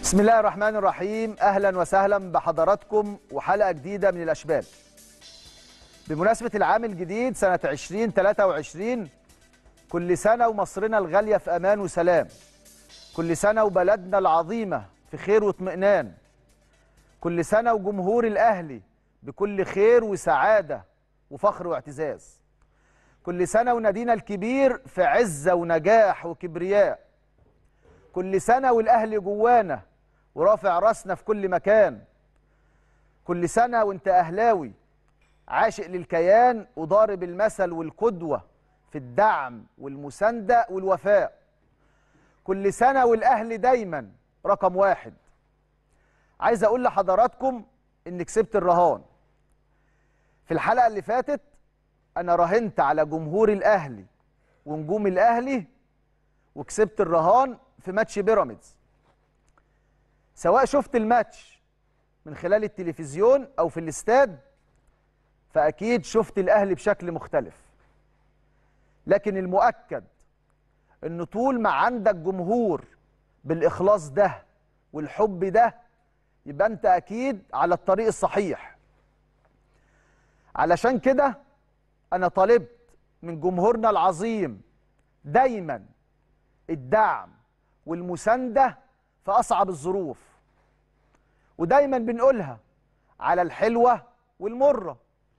بسم الله الرحمن الرحيم اهلا وسهلا بحضراتكم وحلقه جديده من الاشبال بمناسبه العام الجديد سنه 2023 كل سنه ومصرنا الغاليه في امان وسلام كل سنه وبلدنا العظيمه في خير واطمئنان كل سنه وجمهور الاهلي بكل خير وسعاده وفخر واعتزاز كل سنه ونادينا الكبير في عزه ونجاح وكبرياء كل سنه والاهلي جوانا ورافع راسنا في كل مكان كل سنه وانت اهلاوي عاشق للكيان وضارب المثل والقدوه في الدعم والمسانده والوفاء كل سنه والاهلي دايما رقم واحد عايز اقول لحضراتكم ان كسبت الرهان في الحلقه اللي فاتت انا راهنت على جمهور الاهلي ونجوم الاهلي وكسبت الرهان في ماتش بيراميدز سواء شفت الماتش من خلال التلفزيون او في الاستاد فاكيد شفت الاهلي بشكل مختلف لكن المؤكد ان طول ما عندك جمهور بالاخلاص ده والحب ده يبقى انت اكيد على الطريق الصحيح علشان كده انا طالبت من جمهورنا العظيم دايما الدعم والمسانده في اصعب الظروف ودايما بنقولها على الحلوه والمره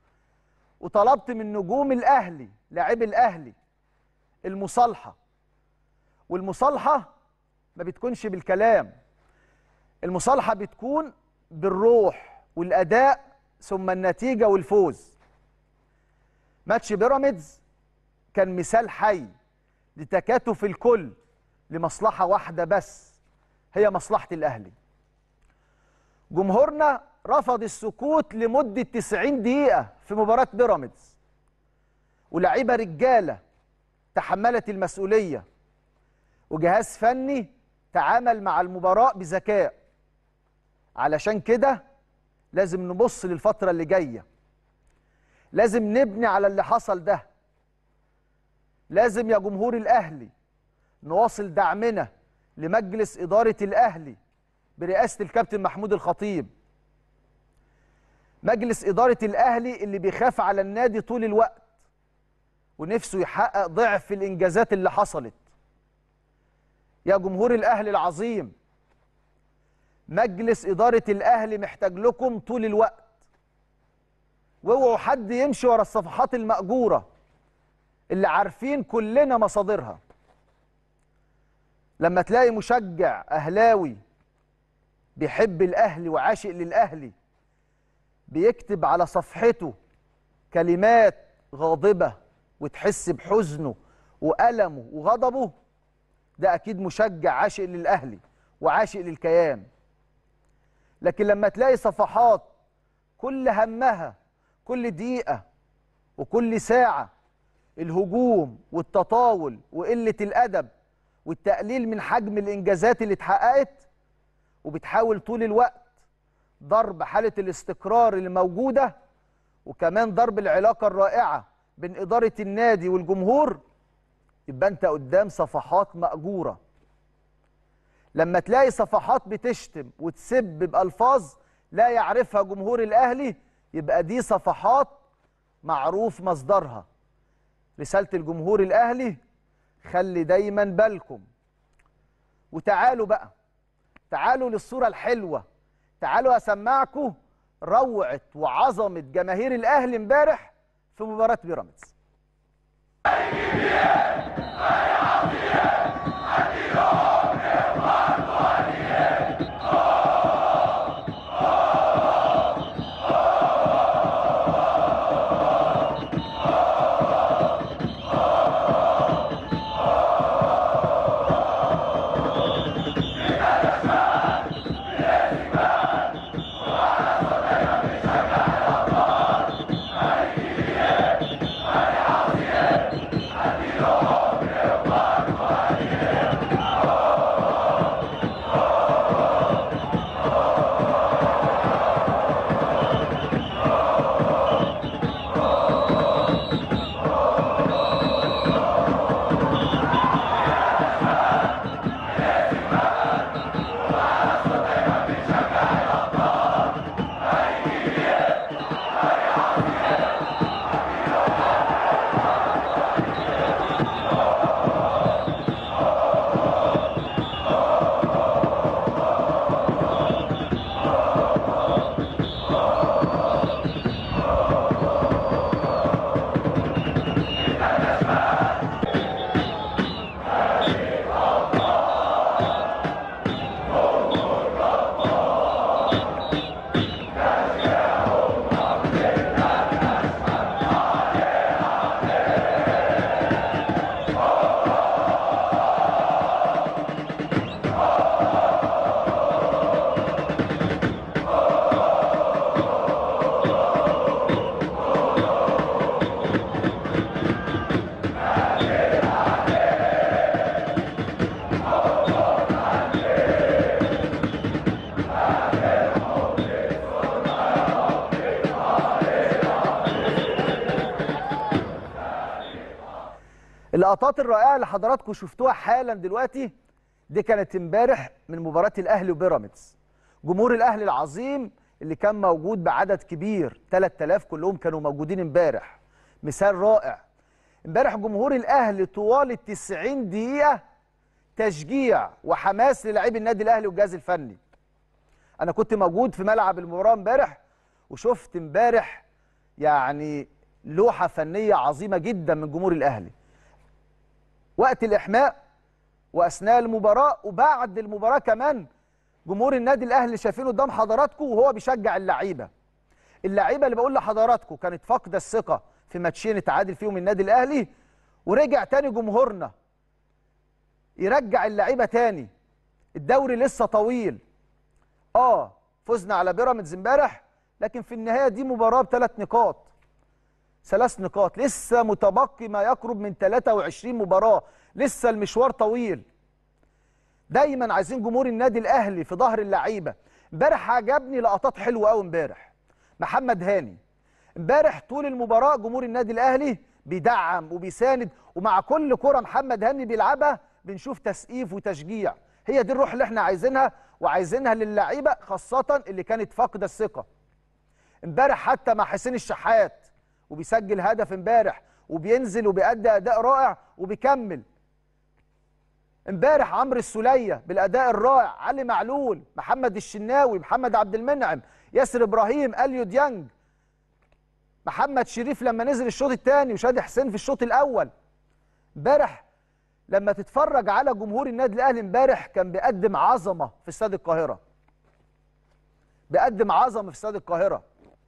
وطلبت من نجوم الاهلي لاعبي الاهلي المصالحه والمصالحه ما بتكونش بالكلام المصالحه بتكون بالروح والاداء ثم النتيجه والفوز ماتش بيراميدز كان مثال حي لتكاتف الكل لمصلحه واحده بس هي مصلحه الاهلي جمهورنا رفض السكوت لمده 90 دقيقه في مباراه بيراميدز ولاعيبه رجاله تحملت المسؤوليه وجهاز فني تعامل مع المباراه بذكاء علشان كده لازم نبص للفتره اللي جايه لازم نبني على اللي حصل ده لازم يا جمهور الاهلي نواصل دعمنا لمجلس اداره الاهلي برئاسه الكابتن محمود الخطيب مجلس اداره الاهلي اللي بيخاف على النادي طول الوقت ونفسه يحقق ضعف الانجازات اللي حصلت يا جمهور الاهلي العظيم مجلس اداره الاهلي محتاج لكم طول الوقت واوعوا حد يمشي ورا الصفحات المأجوره اللي عارفين كلنا مصادرها لما تلاقي مشجع اهلاوي بيحب الاهلي وعاشق للاهلي بيكتب على صفحته كلمات غاضبه وتحس بحزنه وألمه وغضبه ده اكيد مشجع عاشق للاهلي وعاشق للكيان لكن لما تلاقي صفحات كل همها كل دقيقه وكل ساعه الهجوم والتطاول وقله الادب والتقليل من حجم الانجازات اللي اتحققت وبتحاول طول الوقت ضرب حاله الاستقرار اللي موجوده وكمان ضرب العلاقه الرائعه بين اداره النادي والجمهور يبقى انت قدام صفحات ماجوره لما تلاقي صفحات بتشتم وتسب بالفاظ لا يعرفها جمهور الاهلي يبقى دي صفحات معروف مصدرها رساله الجمهور الاهلي خلي دايما بالكم وتعالوا بقى تعالوا للصوره الحلوه تعالوا اسمعكم روعه وعظمه جماهير الاهلي امبارح في مباراه بيراميدز اللقطات الرائعه اللي حضراتكم شفتوها حالا دلوقتي دي كانت امبارح من مباراه الاهلي وبيراميدز جمهور الاهلي العظيم اللي كان موجود بعدد كبير 3000 كلهم كانوا موجودين امبارح مثال رائع امبارح جمهور الاهلي طوال ال 90 دقيقه تشجيع وحماس للاعبي النادي الاهلي والجهاز الفني انا كنت موجود في ملعب المباراه امبارح وشفت امبارح يعني لوحه فنيه عظيمه جدا من جمهور الاهلي وقت الاحماء واثناء المباراه وبعد المباراه كمان جمهور النادي الاهلي شايفينه قدام حضراتكم وهو بيشجع اللعيبه اللعيبه اللي بقول لحضراتكم كانت فاقده الثقه في ماتشين اتعادل فيهم النادي الاهلي ورجع تاني جمهورنا يرجع اللعيبه تاني الدوري لسه طويل اه فزنا على بيراميدز امبارح لكن في النهايه دي مباراه بثلاث نقاط ثلاث نقاط لسه متبقي ما يقرب من 23 مباراه لسه المشوار طويل دايما عايزين جمهور النادي الاهلي في ظهر اللعيبه امبارح عجبني لقطات حلوه قوي امبارح محمد هاني امبارح طول المباراه جمهور النادي الاهلي بيدعم وبيساند ومع كل كره محمد هاني بيلعبها بنشوف تسقيف وتشجيع هي دي الروح اللي احنا عايزينها وعايزينها للعيبه خاصه اللي كانت فاقده الثقه امبارح حتى مع حسين الشحات وبيسجل هدف امبارح وبينزل وبيأدي اداء رائع وبيكمل امبارح عمرو السوليه بالاداء الرائع علي معلول محمد الشناوي محمد عبد المنعم ياسر ابراهيم اليو ديانج محمد شريف لما نزل الشوط الثاني وشادي حسين في الشوط الاول امبارح لما تتفرج على جمهور النادي الاهلي امبارح كان بيقدم عظمه في استاد القاهره بيقدم عظمه في استاد القاهره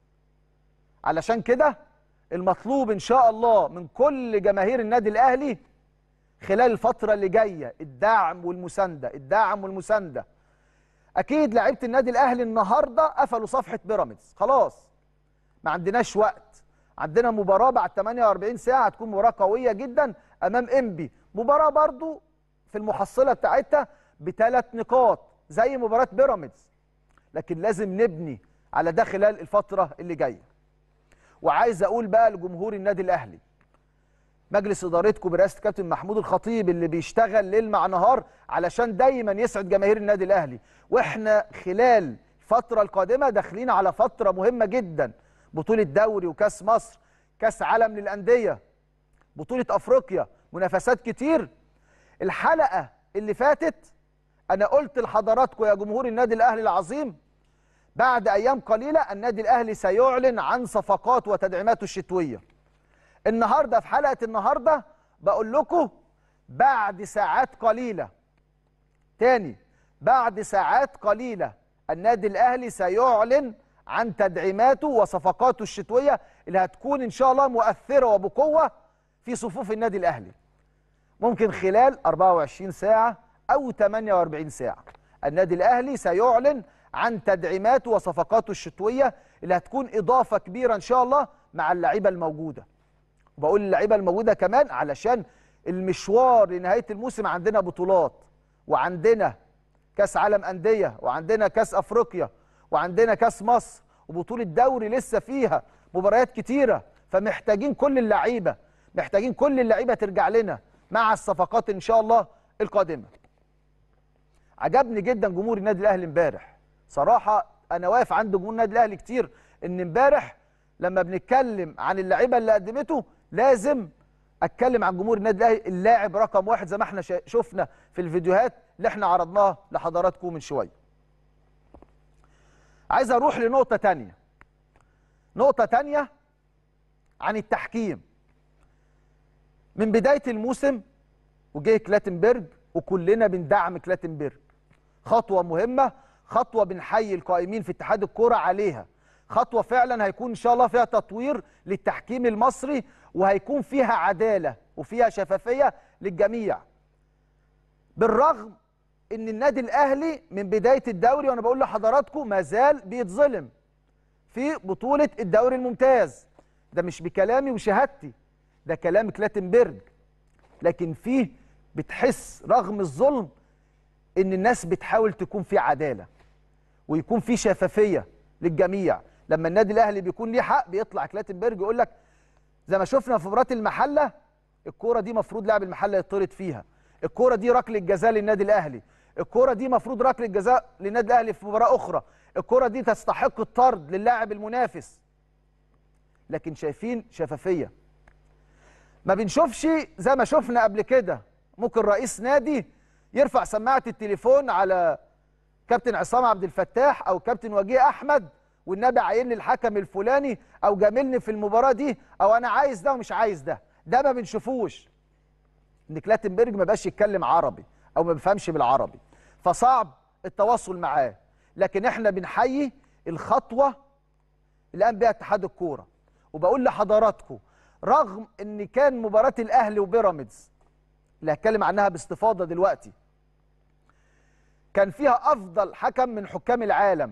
علشان كده المطلوب ان شاء الله من كل جماهير النادي الاهلي خلال الفتره اللي جايه الدعم والمسانده الدعم والمسانده اكيد لعيبه النادي الاهلي النهارده قفلوا صفحه بيراميدز خلاص ما عندناش وقت عندنا مباراه بعد 48 ساعه هتكون مباراه قويه جدا امام انبي مباراه برضو في المحصله بتاعتها بثلاث نقاط زي مباراه بيراميدز لكن لازم نبني على ده خلال الفتره اللي جايه وعايز اقول بقى لجمهور النادي الاهلي مجلس ادارتكم برئاسه كابتن محمود الخطيب اللي بيشتغل ليل مع نهار علشان دايما يسعد جماهير النادي الاهلي واحنا خلال الفتره القادمه داخلين على فتره مهمه جدا بطوله دوري وكاس مصر كاس عالم للانديه بطوله افريقيا منافسات كتير الحلقه اللي فاتت انا قلت لحضراتكم يا جمهور النادي الاهلي العظيم بعد ايام قليله النادي الاهلي سيعلن عن صفقات وتدعيماته الشتويه النهارده في حلقه النهارده بقول لكم بعد ساعات قليله تاني بعد ساعات قليله النادي الاهلي سيعلن عن تدعيماته وصفقاته الشتويه اللي هتكون ان شاء الله مؤثره وبقوه في صفوف النادي الاهلي ممكن خلال 24 ساعه او 48 ساعه النادي الاهلي سيعلن عن تدعيماته وصفقاته الشتويه اللي هتكون اضافه كبيره ان شاء الله مع اللعيبه الموجوده وبقول اللعيبه الموجوده كمان علشان المشوار لنهايه الموسم عندنا بطولات وعندنا كاس عالم انديه وعندنا كاس افريقيا وعندنا كاس مصر وبطوله دوري لسه فيها مباريات كتيره فمحتاجين كل اللعيبه محتاجين كل اللعيبه ترجع لنا مع الصفقات ان شاء الله القادمه عجبني جدا جمهور النادي الاهلي امبارح صراحه انا واقف عند جمهور النادي الاهلي كتير ان امبارح لما بنتكلم عن اللعيبه اللي قدمته لازم اتكلم عن جمهور النادي الاهلي اللاعب رقم واحد زي ما احنا شفنا في الفيديوهات اللي احنا عرضناها لحضراتكم من شويه عايز اروح لنقطه تانية نقطه تانية عن التحكيم من بدايه الموسم وجه كلاتنبرج وكلنا بندعم كلاتنبرج خطوه مهمه خطوه بنحيي القائمين في اتحاد الكوره عليها خطوه فعلا هيكون ان شاء الله فيها تطوير للتحكيم المصري وهيكون فيها عداله وفيها شفافيه للجميع بالرغم ان النادي الاهلي من بدايه الدوري وانا بقول لحضراتكم ما زال بيتظلم في بطوله الدوري الممتاز ده مش بكلامي وشهادتي ده كلام كلاتنبرج لكن فيه بتحس رغم الظلم ان الناس بتحاول تكون في عداله ويكون في شفافيه للجميع لما النادي الاهلي بيكون ليه حق بيطلع كلاتنبرج يقول لك زي ما شفنا في مباراه المحله الكوره دي مفروض لاعب المحله يطرد فيها الكوره دي ركله جزاء للنادي الاهلي الكوره دي مفروض ركله جزاء للنادي الاهلي في مباراه اخرى الكوره دي تستحق الطرد للاعب المنافس لكن شايفين شفافيه ما بنشوفش زي ما شفنا قبل كده ممكن رئيس نادي يرفع سماعه التليفون على كابتن عصام عبد الفتاح او كابتن وجيه احمد والنبي عاين لي الحكم الفلاني او جاملني في المباراه دي او انا عايز ده ومش عايز ده ده ما بنشوفوش ان كلاتنبرج ما بقاش يتكلم عربي او ما بيفهمش بالعربي فصعب التواصل معاه لكن احنا بنحيي الخطوه اللي قام بها اتحاد الكوره وبقول لحضراتكم رغم ان كان مباراه الاهلي وبيراميدز اللي هتكلم عنها باستفاضه دلوقتي كان فيها افضل حكم من حكام العالم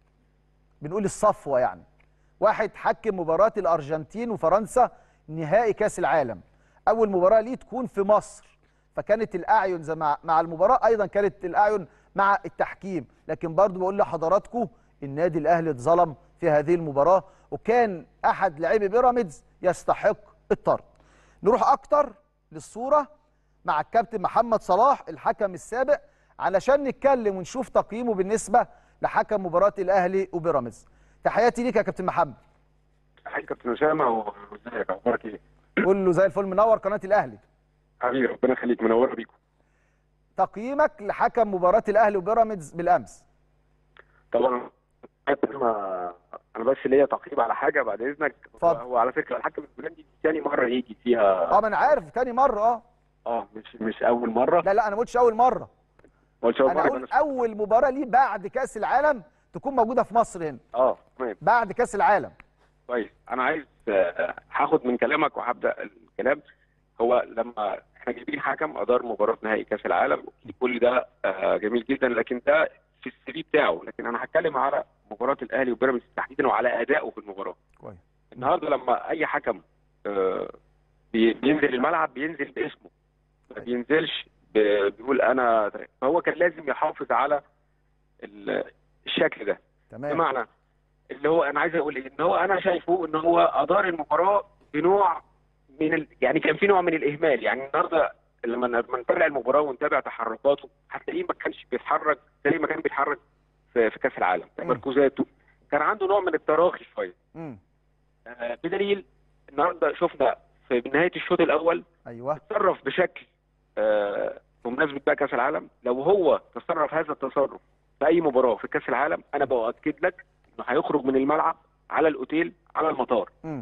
بنقول الصفوه يعني واحد حكم مباراه الارجنتين وفرنسا نهائي كاس العالم اول مباراه ليه تكون في مصر فكانت الاعين زي مع, مع المباراه ايضا كانت الاعين مع التحكيم لكن برضو بقول لحضراتكم النادي الاهلي اتظلم في هذه المباراه وكان احد لاعبي بيراميدز يستحق الطرد نروح اكتر للصوره مع الكابتن محمد صلاح الحكم السابق علشان نتكلم ونشوف تقييمه بالنسبه لحكم مباراه الاهلي وبيراميدز تحياتي ليك يا كابتن محمد حضرتك كابتن اسامه وازيك اخبارك ايه؟ كله زي الفل منور قناه الاهلي حبيبي ربنا يخليك منوره بيكم تقييمك لحكم مباراه الاهلي وبيراميدز بالامس طبعا انا انا بس ليا تقييم على حاجه بعد اذنك اتفضل. هو على فكره الحكم البولندي دي ثاني مره يجي فيها اه ما انا عارف تاني مره اه اه مش مش اول مره لا لا انا ما قلتش اول مره ما قلتش اول انا مره اقول يبقى أنا- اول مباراه ليه بعد كاس العالم تكون موجوده في مصر هنا اه تمام بعد كاس العالم كويس انا عايز آه، هاخد من كلامك وهبدا الكلام هو لما احنا جايبين حكم ادار مباراه نهائي كاس العالم كل ده آه، جميل جدا لكن ده في السي في بتاعه لكن انا هتكلم على مباراه الاهلي وبيراميدز تحديدا وعلى ادائه في المباراه كويس النهارده لما اي حكم آه، بي- بينزل الملعب بينزل باسمه ما بينزلش ب- بيقول انا فهو كان لازم يحافظ على ال- الشكل ده تمام بمعنى اللي هو انا عايز اقول ايه ان هو انا شايفه ان هو ادار المباراه بنوع من ال... يعني كان في نوع من الاهمال يعني النهارده لما لما نتابع المباراه ونتابع تحركاته هتلاقيه ما كانش بيتحرك زي ما كان بيتحرك في, في كاس العالم تمركزاته كان عنده نوع من التراخي شويه امم آه، بدليل النهارده شفنا في نهايه الشوط الاول ايوه تصرف بشكل آه، بمناسبه بقى كاس العالم لو هو تصرف هذا التصرف في اي مباراه في كاس العالم انا باكد لك انه هيخرج من الملعب على الاوتيل على المطار امم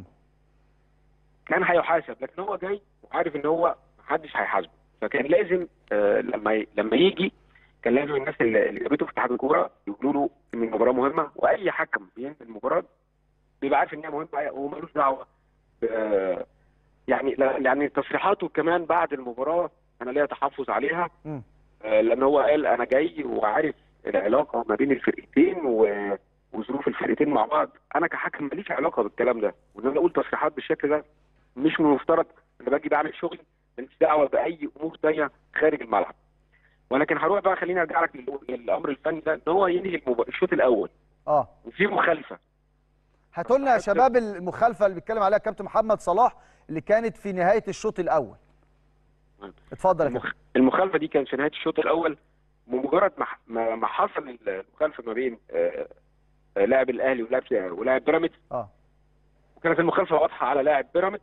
كان هيحاسب لكن هو جاي وعارف ان هو محدش هيحاسبه فكان لازم آه، لما ي- لما يجي كان لازم الناس اللي اللي جابته في اتحاد الكوره يقولوا له ان المباراه مهمه واي حكم بينزل المباراه بيبقى عارف ان هي مهمه ومالوش دعوه ب- يعني لا- يعني تصريحاته كمان بعد المباراه انا ليا تحفظ عليها امم آه، لان هو قال انا جاي وعارف العلاقه ما بين الفرقتين و- وظروف الفرقتين مع بعض انا كحكم ماليش علاقه بالكلام ده وان انا اقول تصريحات بالشكل ده مش من المفترض انا باجي بعمل شغلي ماليش دعوه باي امور تانية خارج الملعب ولكن هروح بقى خليني ارجع لك لل- للامر الفني ده ان هو ينهي المب- الشوط الاول اه وفي مخالفه هاتوا لنا يا شباب المخالفه اللي بيتكلم عليها كابتن محمد صلاح اللي كانت في نهايه الشوط الاول اتفضل يا كابتن المخ... المخالفه دي كانت في نهايه الشوط الاول بمجرد ما ح- ما ما حصل المخالفه ما بين آه، آه، لاعب الاهلي ولاعب ولاعب بيراميدز اه وكانت المخالفه واضحه على لاعب بيراميدز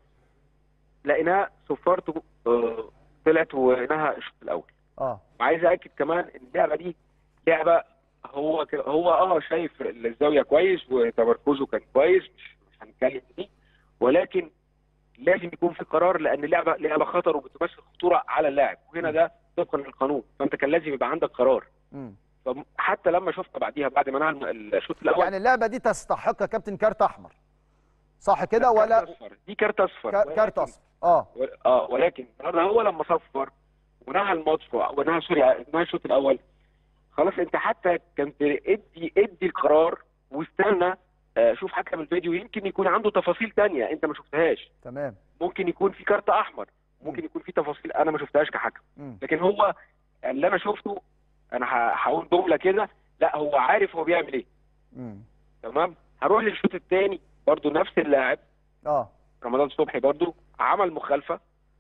لقيناه صفارته آه، طلعت ونهى الشوط الاول اه وعايز اكد كمان ان اللعبه دي لعبه هو ك- هو اه شايف الزاويه كويس وتمركزه كان كويس مش مش هنتكلم في دي ولكن لازم يكون في قرار لان اللعبه لعبه خطر وبتمثل خطوره على اللاعب وهنا ده طبقا للقانون فانت كان لازم يبقى عندك قرار امم فحتى لما شفت بعديها بعد ما نهى الم- الشوط الاول يعني اللعبه دي تستحق يا كابتن كارت احمر صح كده كارت ولا أصفر. دي كارت اصفر كا- كارت ولكن- اصفر اه و- اه ولكن النهارده هو لما صفر ونهى الماتش ونهى سوري نهى الشوط الاول خلاص انت حتى كنت ادي ادي القرار واستنى آه، شوف حكم الفيديو يمكن يكون عنده تفاصيل تانية انت ما شفتهاش تمام ممكن يكون في كارت احمر ممكن يكون في تفاصيل انا ما شفتهاش كحكم امم لكن هو اللي انا شفته انا ه- هقول جمله كده لا هو عارف هو بيعمل ايه امم تمام هروح للشوط الثاني برضو نفس اللاعب اه رمضان صبحي برضو عمل مخالفه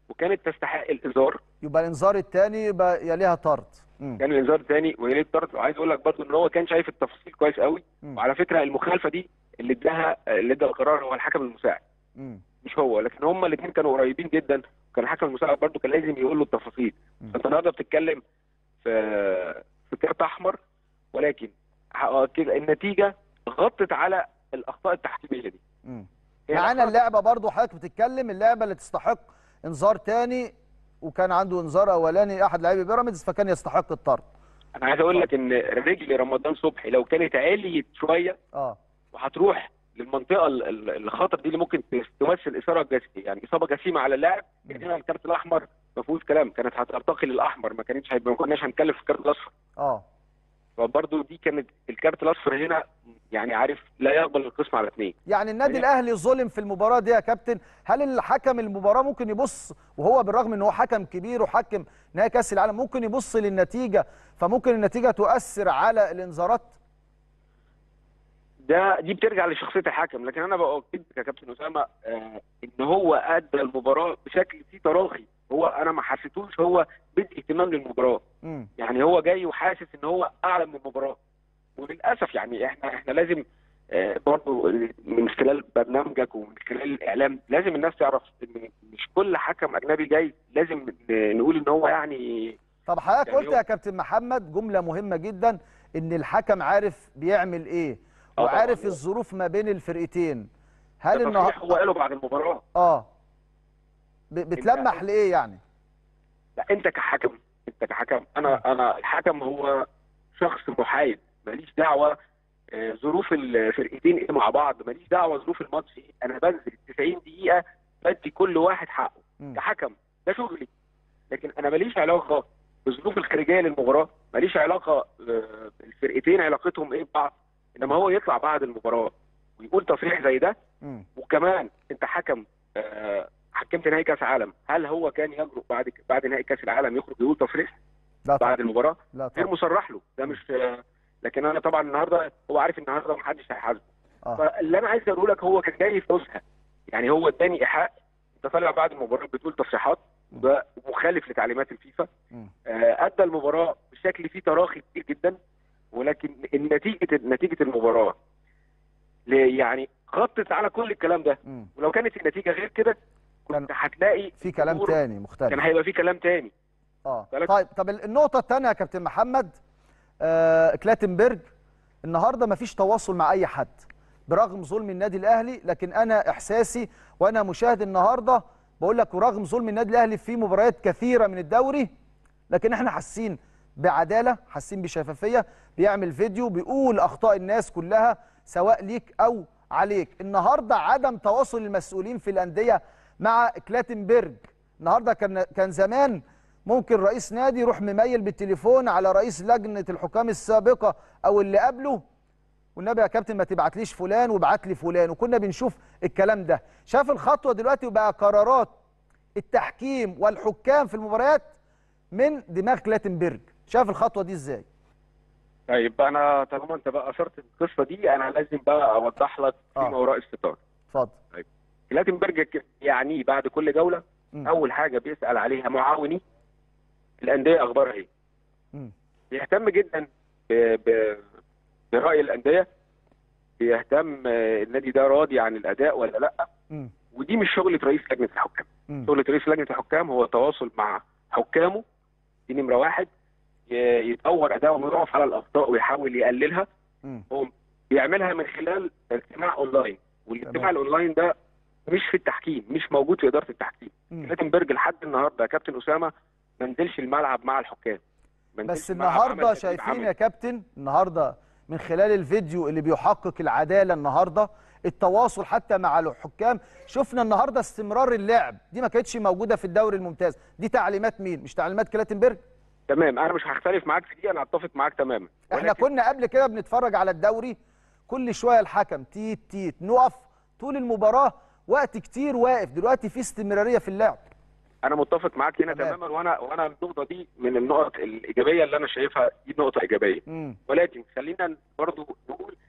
وكانت تستحق الانذار يبقى الانذار الثاني يبقى يليها طرد مم. كان الانذار الثاني ويليه الطرد وعايز اقول لك برضه ان هو كان شايف التفاصيل كويس قوي مم. وعلى فكره المخالفه دي اللي اداها اللي ادى القرار هو الحكم المساعد مم. مش هو لكن هما الاثنين كانوا قريبين جدا وكان الحكم المساعد برضه كان لازم يقول له التفاصيل مم. فانت النهارده بتتكلم في في كارت احمر ولكن ه- كده النتيجه غطت على الاخطاء التحكيميه دي مم. هي معانا الأخطاء- اللعبه برضو حضرتك بتتكلم اللعبه اللي تستحق انذار تاني وكان عنده انذار اولاني احد لاعبي بيراميدز فكان يستحق الطرد انا عايز اقول لك ان رجل رمضان صبحي لو كانت عليت شويه اه وهتروح للمنطقه ال- ال- الخطر دي اللي ممكن تمثل اثاره جس... يعني اصابه جسيمه على اللاعب كان هنا الكارت الاحمر ما فيهوش كلام كانت هترتقي للاحمر ما كانتش هيبقى ما كناش هنتكلم في الكارت الاصفر اه فبرضه دي كانت الكارت الاصفر هنا يعني عارف لا يقبل القسم على اثنين يعني النادي هي- الاهلي ظلم في المباراه دي يا كابتن هل الحكم المباراه ممكن يبص وهو بالرغم ان هو حكم كبير وحكم نهائي كاس العالم ممكن يبص للنتيجه فممكن النتيجه تؤثر على الانذارات ده دي بترجع لشخصيه الحكم لكن انا باكد لك يا كابتن اسامه آه ان هو ادى المباراه بشكل فيه تراخي هو انا ما حسيتوش هو بدء اهتمام للمباراه امم يعني هو جاي وحاسس ان هو اعلى من المباراه وللاسف يعني احنا احنا لازم آه، برضو من خلال برنامجك ومن خلال الاعلام لازم الناس تعرف ان مش كل حكم اجنبي جاي لازم ن- نقول ان هو يعني طب حضرتك يعني قلت هو- يا كابتن محمد جمله مهمه جدا ان الحكم عارف بيعمل ايه آه وعارف طبعاً. الظروف ما بين الفرقتين هل ده النهارده تصريح هو قاله بعد المباراه اه ب- بتلمح لايه يعني لا انت كحكم انت كحكم انا انا الحكم هو شخص محايد ماليش دعوه آه، ظروف الفرقتين ايه مع بعض ماليش دعوه ظروف الماتش ايه انا بنزل 90 دقيقه بدي كل واحد حقه مم. كحكم ده شغلي لكن انا ماليش علاقه بالظروف الخارجيه للمباراه ماليش علاقه آه، الفرقتين علاقتهم ايه ببعض انما هو يطلع بعد المباراه ويقول تصريح زي ده مم. وكمان انت حكم آه، حكمت نهائي كاس عالم هل هو كان يجرؤ بعد بعد نهائي كاس العالم يخرج يقول تصريح لا طبعا بعد المباراه لا غير طبعا مصرح له ده مش آه، لكن انا طبعا النهارده هو عارف النهارده محدش هيحاسبه اه فاللي انا عايز اقوله لك هو كان جاي في نزهه يعني هو اداني ايحاء انت طالع بعد المباراه بتقول تصريحات وده مخالف لتعليمات الفيفا مم. آه، ادى المباراه بشكل فيه تراخي كتير جدا ولكن النتيجه نتيجه المباراه ل- يعني غطت على كل الكلام ده مم. ولو كانت النتيجه غير كده كنت هتلاقي في كلام الجمهور تاني كان مختلف هيبقى في كلام تاني اه بالك؟ طيب طب النقطه الثانيه يا كابتن محمد آه كلاتنبرج النهارده مفيش تواصل مع اي حد برغم ظلم النادي الاهلي لكن انا احساسي وانا مشاهد النهارده بقول لك ورغم ظلم النادي الاهلي في مباريات كثيره من الدوري لكن احنا حاسين بعداله حاسين بشفافيه بيعمل فيديو بيقول اخطاء الناس كلها سواء ليك او عليك النهارده عدم تواصل المسؤولين في الانديه مع كلاتنبرج النهارده كان كان زمان ممكن رئيس نادي يروح مميل بالتليفون على رئيس لجنه الحكام السابقه او اللي قبله والنبي يا كابتن ما تبعتليش فلان وابعت لي فلان وكنا بنشوف الكلام ده شاف الخطوه دلوقتي وبقى قرارات التحكيم والحكام في المباريات من دماغ كلاتنبرج شاف الخطوه دي ازاي طيب انا طالما انت بقى اثرت القصه دي انا لازم بقى اوضح لك آه. فيما وراء الستار اتفضل كلاتنبرج ك- يعني بعد كل جوله مم. اول حاجه بيسال عليها معاوني الانديه اخبارها ايه مم. بيهتم جدا ب... ب... براي الانديه بيهتم آه، النادي ده راضي عن الاداء ولا لا مم. ودي مش شغله رئيس لجنه الحكام مم. شغله رئيس لجنه الحكام هو التواصل مع حكامه دي نمره واحد ي- يتطور اداؤه ويقف على الاخطاء ويحاول يقللها مم. هو بيعملها من خلال اجتماع اونلاين والاجتماع تمام. الاونلاين ده مش في التحكيم مش موجود في اداره التحكيم مم. كلاتنبرج لحد النهارده يا كابتن اسامه ما نزلش الملعب مع الحكام ما نزلش بس الملعب، النهارده عمل تدريب شايفين عملي. يا كابتن النهارده من خلال الفيديو اللي بيحقق العداله النهارده التواصل حتى مع الحكام شفنا النهارده استمرار اللعب دي ما كانتش موجوده في الدوري الممتاز دي تعليمات مين مش تعليمات كلاتنبرج تمام انا مش هختلف معاك في دي انا اتفق معاك تماما احنا ولكن كنا قبل كده بنتفرج على الدوري كل شويه الحكم تيت تيت نقف طول المباراه وقت كتير واقف دلوقتي في استمراريه في اللعب انا متفق معاك هنا تمام. تماما وانا وانا النقطه دي من النقط الايجابيه اللي انا شايفها دي نقطه ايجابيه امم ولكن خلينا برضو نقول ان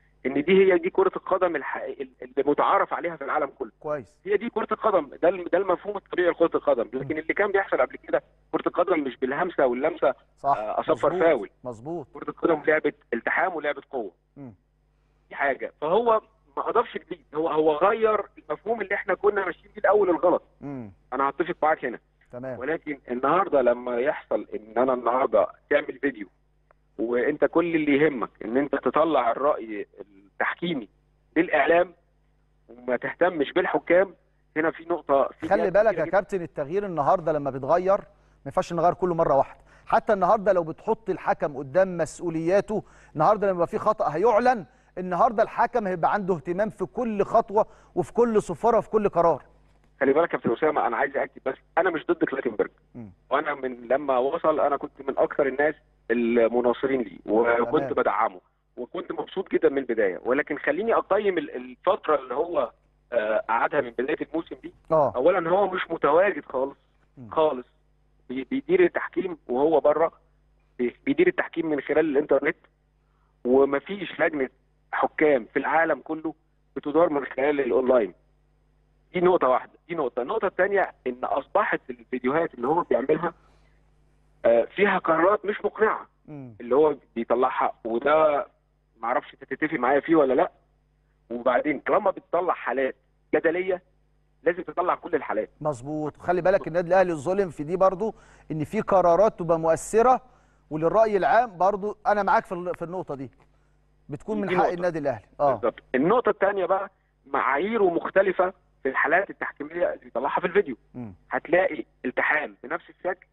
لان دي هي دي كره القدم الحقيقيه اللي متعارف عليها في العالم كله كويس هي دي كره القدم ده الم- ده المفهوم الطبيعي لكره القدم لكن اللي كان بيحصل قبل كده كره القدم مش بالهمسه واللمسه صح آه، أصفر مظبوط، فاول. مظبوط كره القدم لعبه التحام ولعبه قوه مم. دي حاجه فهو ما اضافش جديد هو هو غير المفهوم اللي احنا كنا ماشيين بيه الاول الغلط امم انا هتفق معاك هنا تمام ولكن النهارده لما يحصل ان انا النهارده تعمل فيديو وانت كل اللي يهمك ان انت تطلع الراي التحكيمي للاعلام وما تهتمش بالحكام هنا في نقطه في خلي جهات بالك كتيرة يا جداً. كابتن التغيير النهارده لما بيتغير ما ينفعش نغير كله مره واحده حتى النهارده لو بتحط الحكم قدام مسؤولياته النهارده لما يبقى في خطا هيعلن النهارده الحكم هيبقى عنده اهتمام في كل خطوه وفي كل صفاره وفي كل قرار خلي بالك يا كابتن اسامه انا عايز اكد بس انا مش ضد كلاتنبرج مم. وانا من لما وصل انا كنت من اكثر الناس المناصرين ليه وكنت تمام. بدعمه وكنت مبسوط جدا من البدايه ولكن خليني اقيم ال- الفتره اللي هو آه، قعدها من بدايه الموسم دي اه اولا هو مش متواجد خالص مم. خالص بي- بيدير التحكيم وهو بره بي- بيدير التحكيم من خلال الانترنت ومفيش لجنه حكام في العالم كله بتدار من خلال الاونلاين دي نقطه واحده دي نقطه النقطه الثانيه ان اصبحت الفيديوهات اللي هو بيعملها آه، فيها قرارات مش مقنعه مم. اللي هو بيطلعها وده معرفش انت تتفق معايا فيه ولا لا وبعدين طالما بتطلع حالات جدليه لازم تطلع كل الحالات مظبوط خلي بالك النادي الاهلي الظلم في دي برضو ان في قرارات تبقى مؤثره وللراي العام برضو انا معاك في ال- في النقطه دي بتكون من دي حق نقطة. النادي الاهلي اه بالظبط النقطه الثانيه بقى معاييره مختلفه في الحالات التحكيميه اللي بيطلعها في الفيديو مم. هتلاقي التحام بنفس الشكل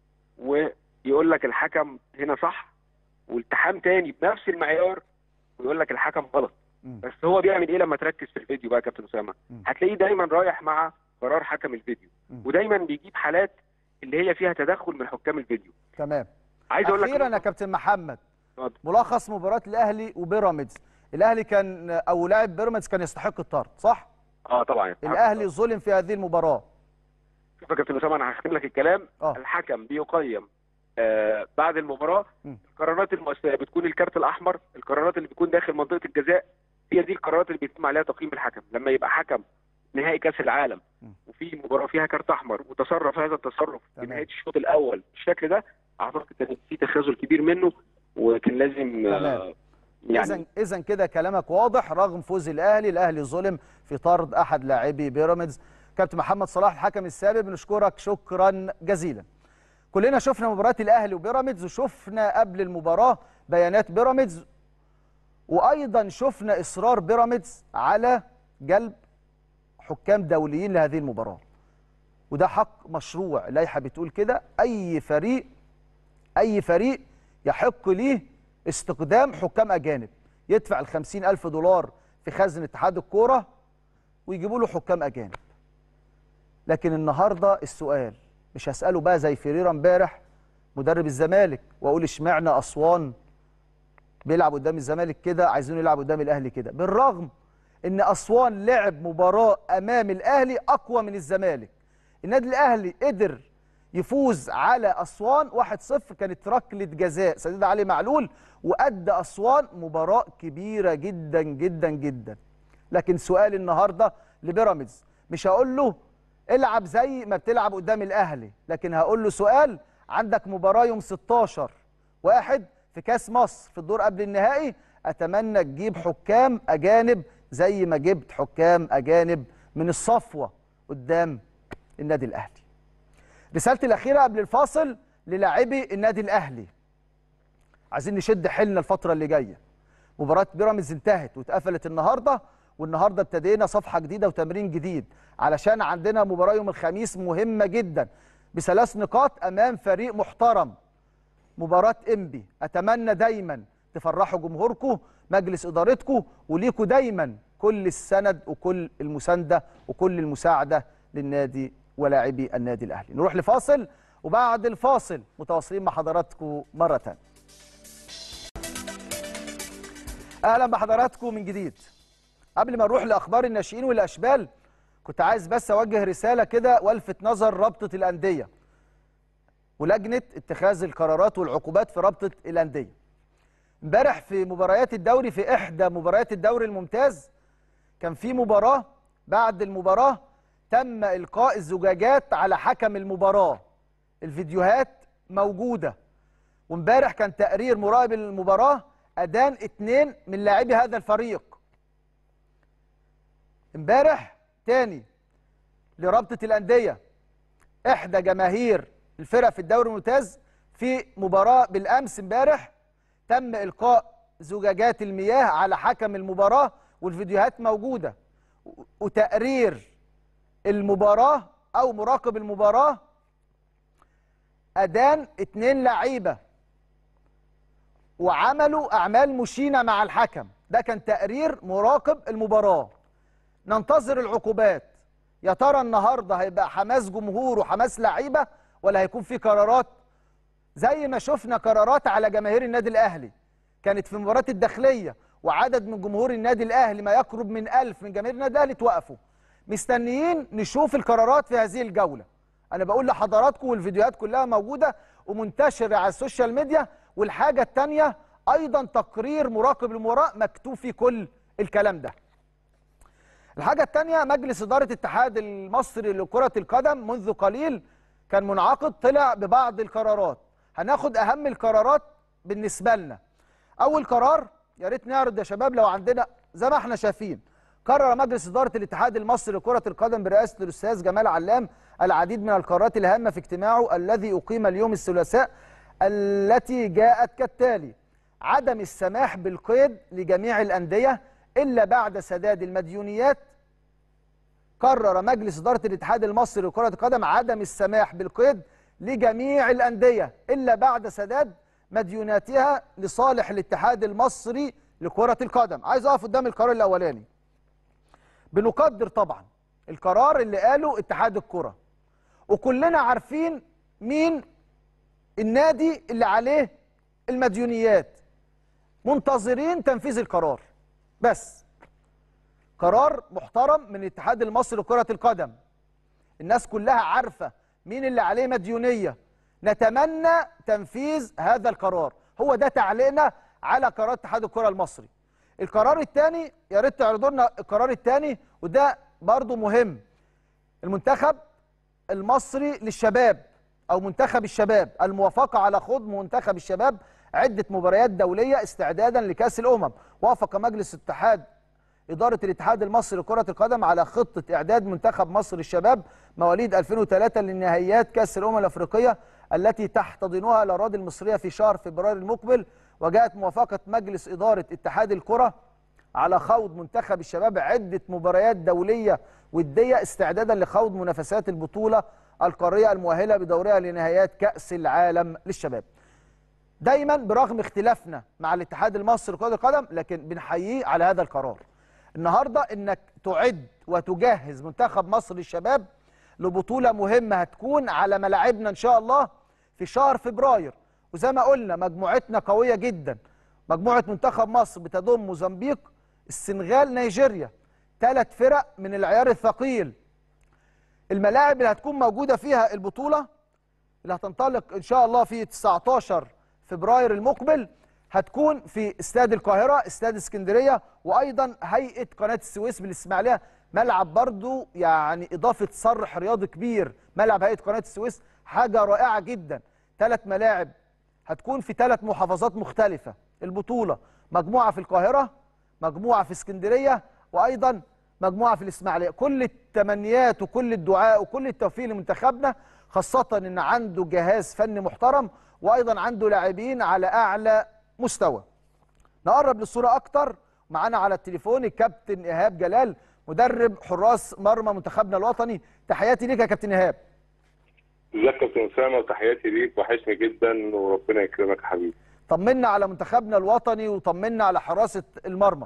ويقول لك الحكم هنا صح والتحام تاني بنفس المعيار ويقول لك الحكم غلط مم. بس هو بيعمل ايه لما تركز في الفيديو بقى يا كابتن اسامه مم. هتلاقيه دايما رايح مع قرار حكم الفيديو مم. ودايما بيجيب حالات اللي هي فيها تدخل من حكام الفيديو تمام عايز اقول لك اخيرا يا نقطة- كابتن محمد اتفضل. ملخص مباراه الاهلي وبيراميدز الاهلي كان او لاعب بيراميدز كان يستحق الطرد صح اه طبعا الاهلي ظلم في هذه المباراه شوف يا كابتن اسامه انا هختم لك الكلام اه الحكم بيقيم آه بعد المباراه مم. القرارات المؤثره بتكون الكارت الاحمر القرارات اللي بتكون داخل منطقه الجزاء هي دي القرارات اللي بيتم عليها تقييم الحكم لما يبقى حكم نهائي كاس العالم مم. وفي مباراه فيها كارت احمر وتصرف هذا التصرف في تمام. نهايه الشوط الاول بالشكل ده اعتقد كان في تخاذل كبير منه وكان لازم آه، تمام. يعني اذا اذا كده كلامك واضح رغم فوز الاهلي الاهلي ظلم في طرد احد لاعبي بيراميدز كابتن محمد صلاح الحكم السابق بنشكرك شكرا جزيلا كلنا شفنا مباراه الاهلي وبيراميدز وشفنا قبل المباراه بيانات بيراميدز وايضا شفنا اصرار بيراميدز على جلب حكام دوليين لهذه المباراه وده حق مشروع اللائحه بتقول كده اي فريق اي فريق يحق ليه استخدام حكام اجانب يدفع ال ألف دولار في خزن اتحاد الكوره ويجيبوا له حكام اجانب لكن النهارده السؤال مش هساله بقى زي فيريرا امبارح مدرب الزمالك واقول اشمعنى اسوان بيلعب قدام الزمالك كده عايزين يلعب قدام الاهلي كده بالرغم ان اسوان لعب مباراه امام الاهلي اقوى من الزمالك النادي الاهلي قدر يفوز على اسوان 1-0 كانت ركله جزاء سديد علي معلول وادى اسوان مباراه كبيره جدا جدا جدا لكن سؤال النهارده لبيراميدز مش هقول له العب زي ما بتلعب قدام الاهلي لكن هقول له سؤال عندك مباراه يوم 16 واحد في كاس مصر في الدور قبل النهائي اتمنى تجيب حكام اجانب زي ما جبت حكام اجانب من الصفوه قدام النادي الاهلي رسالتي الاخيره قبل الفاصل للاعبي النادي الاهلي عايزين نشد حيلنا الفتره اللي جايه مباراه بيراميدز انتهت واتقفلت النهارده والنهارده ابتدينا صفحه جديده وتمرين جديد علشان عندنا مباراه يوم الخميس مهمه جدا بثلاث نقاط امام فريق محترم مباراه انبي اتمنى دايما تفرحوا جمهوركم مجلس ادارتكم وليكوا دايما كل السند وكل المسانده وكل المساعده للنادي ولاعبي النادي الاهلي نروح لفاصل وبعد الفاصل متواصلين مع حضراتكم مره ثانيه اهلا بحضراتكم من جديد قبل ما نروح لاخبار الناشئين والاشبال كنت عايز بس اوجه رساله كده والفت نظر رابطه الانديه ولجنه اتخاذ القرارات والعقوبات في رابطه الانديه امبارح في مباريات الدوري في احدى مباريات الدوري الممتاز كان في مباراه بعد المباراه تم القاء الزجاجات على حكم المباراه الفيديوهات موجوده وامبارح كان تقرير مراقب المباراه ادان اتنين من لاعبي هذا الفريق امبارح تاني لرابطه الانديه احدى جماهير الفرق في الدوري الممتاز في مباراه بالامس امبارح تم القاء زجاجات المياه على حكم المباراه والفيديوهات موجوده وتقرير المباراه او مراقب المباراه ادان اتنين لعيبه وعملوا اعمال مشينه مع الحكم ده كان تقرير مراقب المباراه ننتظر العقوبات يا ترى النهارده هيبقى حماس جمهور وحماس لعيبه ولا هيكون في قرارات زي ما شفنا قرارات على جماهير النادي الاهلي كانت في مباراه الداخليه وعدد من جمهور النادي الاهلي ما يقرب من ألف من جماهير النادي الاهلي توقفوا مستنيين نشوف القرارات في هذه الجوله انا بقول لحضراتكم والفيديوهات كلها موجوده ومنتشره على السوشيال ميديا والحاجه الثانيه ايضا تقرير مراقب المباراه مكتوب فيه كل الكلام ده الحاجه الثانيه مجلس اداره الاتحاد المصري لكره القدم منذ قليل كان منعقد طلع ببعض القرارات هناخد اهم القرارات بالنسبه لنا اول قرار يا ريت نعرض يا شباب لو عندنا زي ما احنا شايفين قرر مجلس اداره الاتحاد المصري لكره القدم برئاسه الاستاذ جمال علام العديد من القرارات الهامه في اجتماعه الذي اقيم اليوم الثلاثاء التي جاءت كالتالي عدم السماح بالقيد لجميع الانديه الا بعد سداد المديونيات قرر مجلس اداره الاتحاد المصري لكره القدم عدم السماح بالقيد لجميع الانديه الا بعد سداد مديوناتها لصالح الاتحاد المصري لكره القدم عايز اقف قدام القرار الاولاني بنقدر طبعا القرار اللي قاله اتحاد الكره وكلنا عارفين مين النادي اللي عليه المديونيات منتظرين تنفيذ القرار بس قرار محترم من الاتحاد المصري لكرة القدم الناس كلها عارفة مين اللي عليه مديونية نتمنى تنفيذ هذا القرار هو ده تعليقنا على قرار اتحاد الكرة المصري القرار الثاني يا ريت تعرضوا لنا القرار الثاني وده برضو مهم المنتخب المصري للشباب او منتخب الشباب الموافقه على خوض منتخب الشباب عده مباريات دوليه استعدادا لكاس الامم وافق مجلس اتحاد اداره الاتحاد المصري لكره القدم على خطه اعداد منتخب مصر الشباب مواليد 2003 لنهائيات كاس الامم الافريقيه التي تحتضنها الاراضي المصريه في شهر فبراير المقبل وجاءت موافقه مجلس اداره اتحاد الكره على خوض منتخب الشباب عده مباريات دوليه وديه استعدادا لخوض منافسات البطوله القاريه المؤهله بدورها لنهائيات كاس العالم للشباب. دايما برغم اختلافنا مع الاتحاد المصري لكره القدم لكن بنحييه على هذا القرار. النهارده انك تعد وتجهز منتخب مصر للشباب لبطوله مهمه هتكون على ملاعبنا ان شاء الله في شهر فبراير وزي ما قلنا مجموعتنا قويه جدا. مجموعه منتخب مصر بتضم موزمبيق السنغال نيجيريا ثلاث فرق من العيار الثقيل الملاعب اللي هتكون موجودة فيها البطولة اللي هتنطلق إن شاء الله في 19 فبراير المقبل هتكون في استاد القاهرة استاد اسكندرية وأيضا هيئة قناة السويس بالإسماعيلية ملعب برضو يعني إضافة صرح رياضي كبير ملعب هيئة قناة السويس حاجة رائعة جدا ثلاث ملاعب هتكون في ثلاث محافظات مختلفة البطولة مجموعة في القاهرة مجموعة في اسكندرية وأيضا مجموعة في الإسماعيلية كل التمنيات وكل الدعاء وكل التوفيق لمنتخبنا خاصة إن عنده جهاز فني محترم وأيضا عنده لاعبين على أعلى مستوى نقرب للصورة أكتر معانا على التليفون الكابتن إيهاب جلال مدرب حراس مرمى منتخبنا الوطني تحياتي ليك يا كابتن إيهاب ازيك يا كابتن اسامه وتحياتي ليك وحشني جدا وربنا يكرمك يا حبيبي طمنا على منتخبنا الوطني وطمنا على حراسة المرمى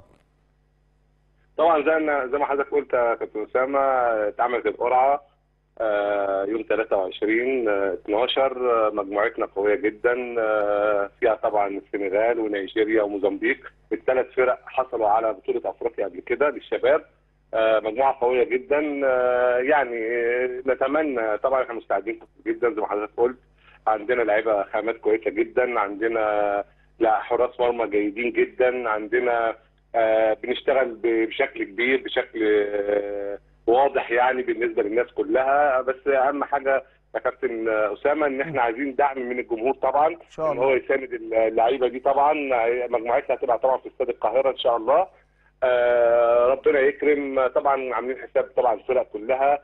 طبعا زي ما زي ما حضرتك قلت يا كابتن اسامه اتعملت القرعه آه، يوم 23 آه، 12 آه، مجموعتنا قويه جدا آه، فيها طبعا السنغال ونيجيريا وموزمبيق الثلاث فرق حصلوا على بطوله افريقيا قبل كده للشباب آه، مجموعه قويه جدا آه، يعني آه، نتمنى طبعا احنا مستعدين جدا زي ما حضرتك قلت عندنا لعيبه خامات كويسه جدا عندنا لا حراس مرمى جيدين جدا عندنا آه، بنشتغل ب- بشكل كبير بشكل آه، واضح يعني بالنسبه للناس كلها بس اهم حاجه يا كابتن اسامه ان احنا عايزين دعم من الجمهور طبعا ان شاء ان هو الله يساند اللعيبه دي طبعا مجموعتها هتبقى طبعا في استاد القاهره ان شاء الله آه ربنا يكرم طبعا عاملين حساب طبعا الفرق كلها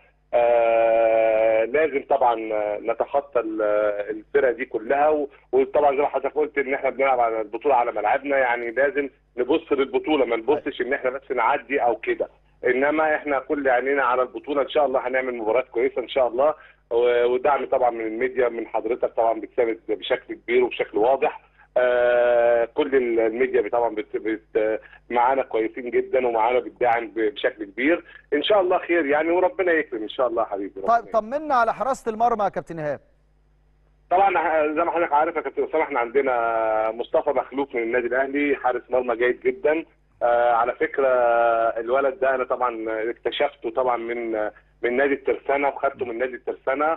آه لازم طبعا نتخطى ال- الفرق دي كلها و- وطبعا زي ما حضرتك قلت ان احنا بنلعب على البطوله على ملعبنا يعني لازم نبص للبطوله ما نبصش ان احنا بس نعدي او كده انما احنا كل عينينا على البطوله ان شاء الله هنعمل مباريات كويسه ان شاء الله و- ودعم طبعا من الميديا من حضرتك طبعا بتساند بشكل كبير وبشكل واضح آه كل ال- الميديا طبعا بت بت معانا كويسين جدا ومعانا بتدعم ب- بشكل كبير ان شاء الله خير يعني وربنا يكرم ان شاء الله حبيبي ربنا طيب طمنا على حراسه المرمى يا كابتن ايهاب طبعا ه- زي ما حضرتك عارف يا كابتن اسامه احنا عندنا مصطفى مخلوف من النادي الاهلي حارس مرمى جيد جدا آه على فكره الولد ده انا طبعا اكتشفته طبعا من من نادي الترسانه وخدته من نادي الترسانه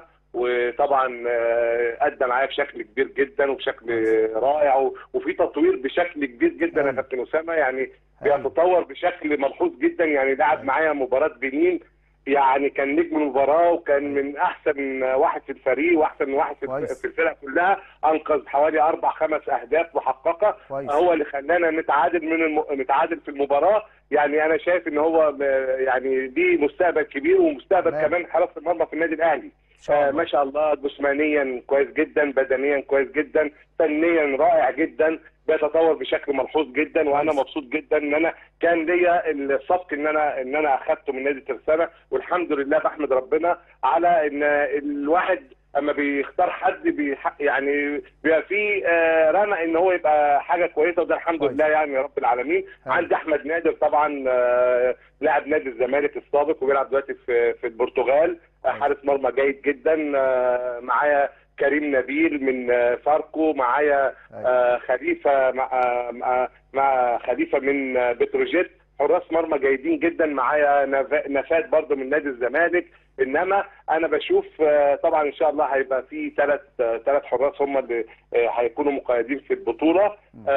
وطبعا آه، ادى معايا بشكل كبير جدا وبشكل رائع و- وفي تطوير بشكل كبير جدا يا أيوة. كابتن اسامه يعني أيوة. بيتطور بشكل ملحوظ جدا يعني لعب معايا مباراه بنين يعني كان نجم المباراه وكان من احسن واحد في الفريق واحسن واحد في كويس. في الفرق كلها انقذ حوالي اربع خمس اهداف محققه كويس هو اللي خلانا نتعادل من الم... نتعادل في المباراه يعني انا شايف ان هو م- يعني ليه مستقبل كبير ومستقبل تمام. كمان حراسه المرمى في النادي الاهلي ان شاء آه الله ما شاء الله جسمانيا كويس جدا بدنيا كويس جدا فنيا رائع جدا بيتطور بشكل ملحوظ جدا وانا كويس. مبسوط جدا ان انا كان ليا السبق ان انا ان انا اخدته من نادي ترسانه والحمد لله بحمد ربنا على ان الواحد اما بيختار حد بيح يعني بيبقى فيه آه، رنا ان هو يبقى حاجه كويسه وده الحمد كويس. لله يعني يا رب العالمين أيوة. عندي احمد نادر طبعا آه، لاعب نادي الزمالك السابق وبيلعب دلوقتي في في البرتغال آه، أيوة. حارس مرمى جيد جدا آه، معايا كريم نبيل من آه، فاركو معايا أيوة. آه، خليفه مع آه، مع- مع خليفه من آه، بتروجيت حراس مرمى جيدين جدا معايا نف- نفاد برضه من نادي الزمالك انما انا بشوف آه، طبعا ان شاء الله هيبقى في ثلاث ثلاث حراس هم اللي آه، هيكونوا مقيدين في البطوله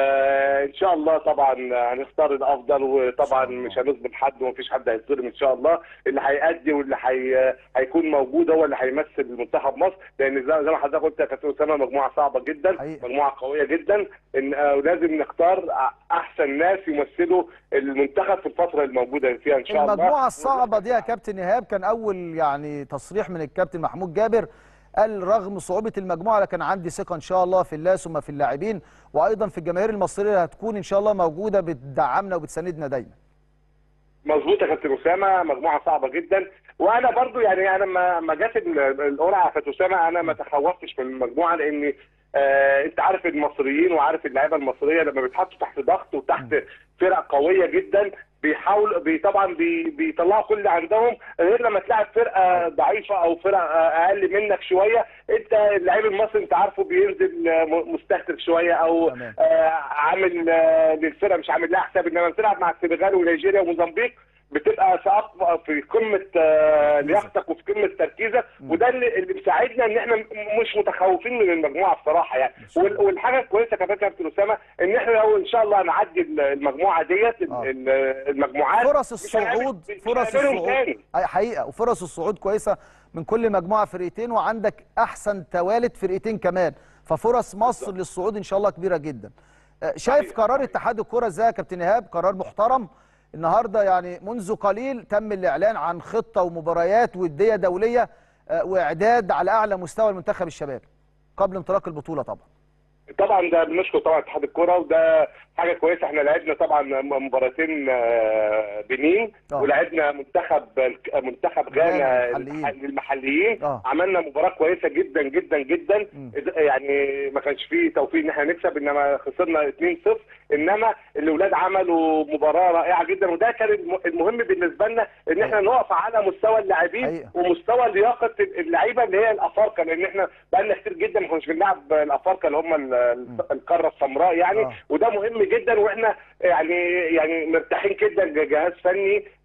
آه، ان شاء الله طبعا هنختار الافضل وطبعا إن شاء الله. مش هنظلم حد ومفيش حد هيتظلم ان شاء الله اللي هيأدي واللي هي هيكون موجود هو اللي هيمثل منتخب مصر لان زي زي ما حضرتك قلت يا كابتن اسامه مجموعه صعبه جدا حقيقة. مجموعه قويه جدا ان آه، ولازم نختار احسن ناس يمثلوا المنتخب في الفتره الموجوده فيها ان شاء الله المجموعه الصعبه دي يا كابتن ايهاب كان اول يعني تصريح من الكابتن محمود جابر قال رغم صعوبه المجموعه لكن عندي ثقه ان شاء الله في الله ثم في اللاعبين وايضا في الجماهير المصريه اللي هتكون ان شاء الله موجوده بتدعمنا وبتساندنا دايما مظبوط يا كابتن اسامه مجموعه صعبه جدا وانا برضو يعني انا لما ما جت ال- القرعه يا كابتن اسامه انا ما تخوفتش من المجموعه لان آه انت عارف المصريين وعارف اللعيبه المصريه لما بيتحطوا تحت ضغط وتحت فرق قويه جدا بيحاول بي طبعا بي بيطلعوا كل اللي عندهم غير لما تلعب فرقه ضعيفه او فرقه اقل منك شويه انت اللعيب المصري انت عارفه بينزل آه، م- مستهتر شويه او تمام. آه عامل آه للفرقه مش عامل لها حساب انما بتلعب مع السنغال ونيجيريا وموزمبيق بتبقى في أق- في قمه آه، لياقتك وفي قمه تركيزك وده اللي, اللي مساعدنا ان احنا م- مش متخوفين من المجموعه بصراحه يعني شاء وال- والحاجه الكويسه كمان يا كابتن اسامه ان احنا لو ان شاء الله نعدي ال- المجموعه ديت ال- آه. ال- المجموعات فرص مش هنعمل- الصعود مش فرص هنعملهم الصعود تاني. اي حقيقه وفرص الصعود كويسه من كل مجموعه فرقتين وعندك احسن توالت فرقتين كمان ففرص مصر للصعود ان شاء الله كبيره جدا آه، شايف قرار اتحاد الكره ازاي يا كابتن ايهاب قرار محترم النهارده يعني منذ قليل تم الاعلان عن خطه ومباريات وديه دوليه آه، واعداد على اعلى مستوى لمنتخب الشباب قبل انطلاق البطوله طبعا طبعا ده بنشكر طبعا اتحاد الكوره وده حاجه كويسه احنا لعبنا طبعا مباراتين آه، بنين آه. ولعبنا منتخب منتخب غانا غانا المحليين. المحل- المحليين آه. عملنا مباراه كويسه جدا جدا جدا مم. إذا- يعني ما كانش فيه توفيق ان احنا نكسب انما خسرنا 2-0 انما الاولاد عملوا مباراه رائعه جدا وده كان الم- المهم بالنسبه لنا ان احنا نقف على مستوى اللاعبين حقيقة. ومستوى لياقه اللعيبه اللي هي الافارقه لان احنا بقالنا كتير جدا ما كناش بنلعب الافارقه اللي هم ال- ال- القاره السمراء يعني آه. وده مهم جدا واحنا يعني يعني مرتاحين جدا جهاز فني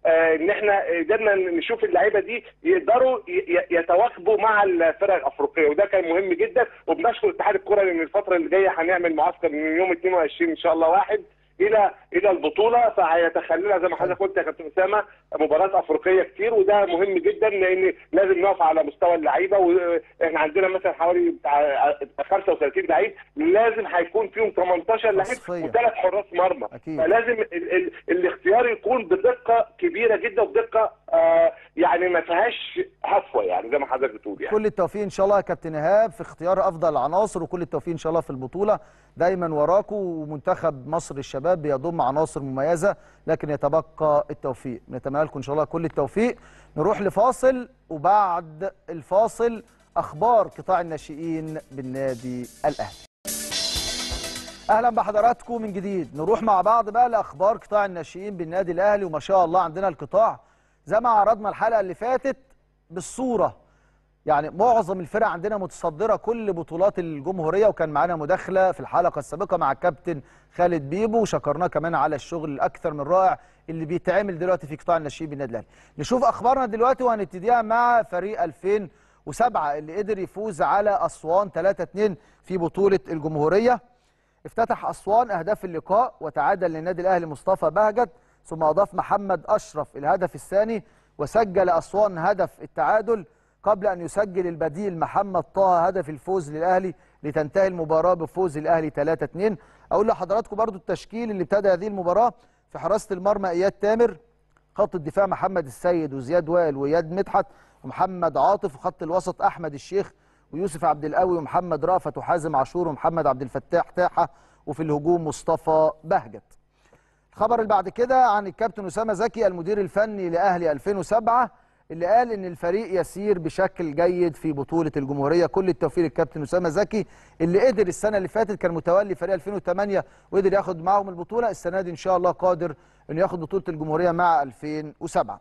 آه، ان احنا قدرنا نشوف اللعيبه دي يقدروا ي- ي- يتواكبوا مع الفرق الافريقيه وده كان مهم جدا وبنشكر اتحاد الكره لان الفتره اللي جايه هنعمل معسكر من يوم 22 ان شاء الله واحد الى الى البطوله فهيتخللها زي ما حضرتك قلت يا كابتن اسامه مباريات افريقيه كتير وده مهم جدا لان لازم نقف على مستوى اللعيبه واحنا عندنا مثلا حوالي بتاع 35 لعيب لازم هيكون فيهم 18 لعيب تصفية. وثلاث حراس مرمى أكيد. فلازم ال ال الاختيار يكون بدقه كبيره جدا وبدقه آه يعني ما فيهاش هفوه يعني زي ما حضرتك بتقول يعني كل التوفيق ان شاء الله يا كابتن ايهاب في اختيار افضل العناصر وكل التوفيق ان شاء الله في البطوله دايما وراكم ومنتخب مصر الشباب بيضم عناصر مميزه لكن يتبقى التوفيق نتمنى لكم ان شاء الله كل التوفيق نروح لفاصل وبعد الفاصل اخبار قطاع الناشئين بالنادي الاهلي اهلا بحضراتكم من جديد نروح مع بعض بقى لاخبار قطاع الناشئين بالنادي الاهلي وما شاء الله عندنا القطاع زي ما عرضنا الحلقه اللي فاتت بالصوره يعني معظم الفرق عندنا متصدره كل بطولات الجمهوريه وكان معانا مداخله في الحلقه السابقه مع الكابتن خالد بيبو وشكرناه كمان على الشغل الاكثر من رائع اللي بيتعمل دلوقتي في قطاع الناشئين بالنادي الاهلي نشوف اخبارنا دلوقتي وهنبتديها مع فريق 2007 اللي قدر يفوز على اسوان 3-2 في بطوله الجمهوريه افتتح اسوان اهداف اللقاء وتعادل للنادي الاهلي مصطفى بهجت ثم اضاف محمد اشرف الهدف الثاني وسجل اسوان هدف التعادل قبل ان يسجل البديل محمد طه هدف الفوز للاهلي لتنتهي المباراه بفوز الاهلي 3-2 اقول لحضراتكم برضو التشكيل اللي ابتدى هذه المباراه في حراسه المرمى اياد تامر خط الدفاع محمد السيد وزياد وائل واياد مدحت ومحمد عاطف وخط الوسط احمد الشيخ ويوسف عبد القوي ومحمد رأفت وحازم عاشور ومحمد عبد الفتاح تاحه وفي الهجوم مصطفى بهجت الخبر اللي بعد كده عن الكابتن اسامه زكي المدير الفني لاهلي 2007 اللي قال ان الفريق يسير بشكل جيد في بطوله الجمهوريه كل التوفيق للكابتن اسامه زكي اللي قدر السنه اللي فاتت كان متولي فريق 2008 وقدر ياخد معاهم البطوله السنه دي ان شاء الله قادر انه ياخد بطوله الجمهوريه مع 2007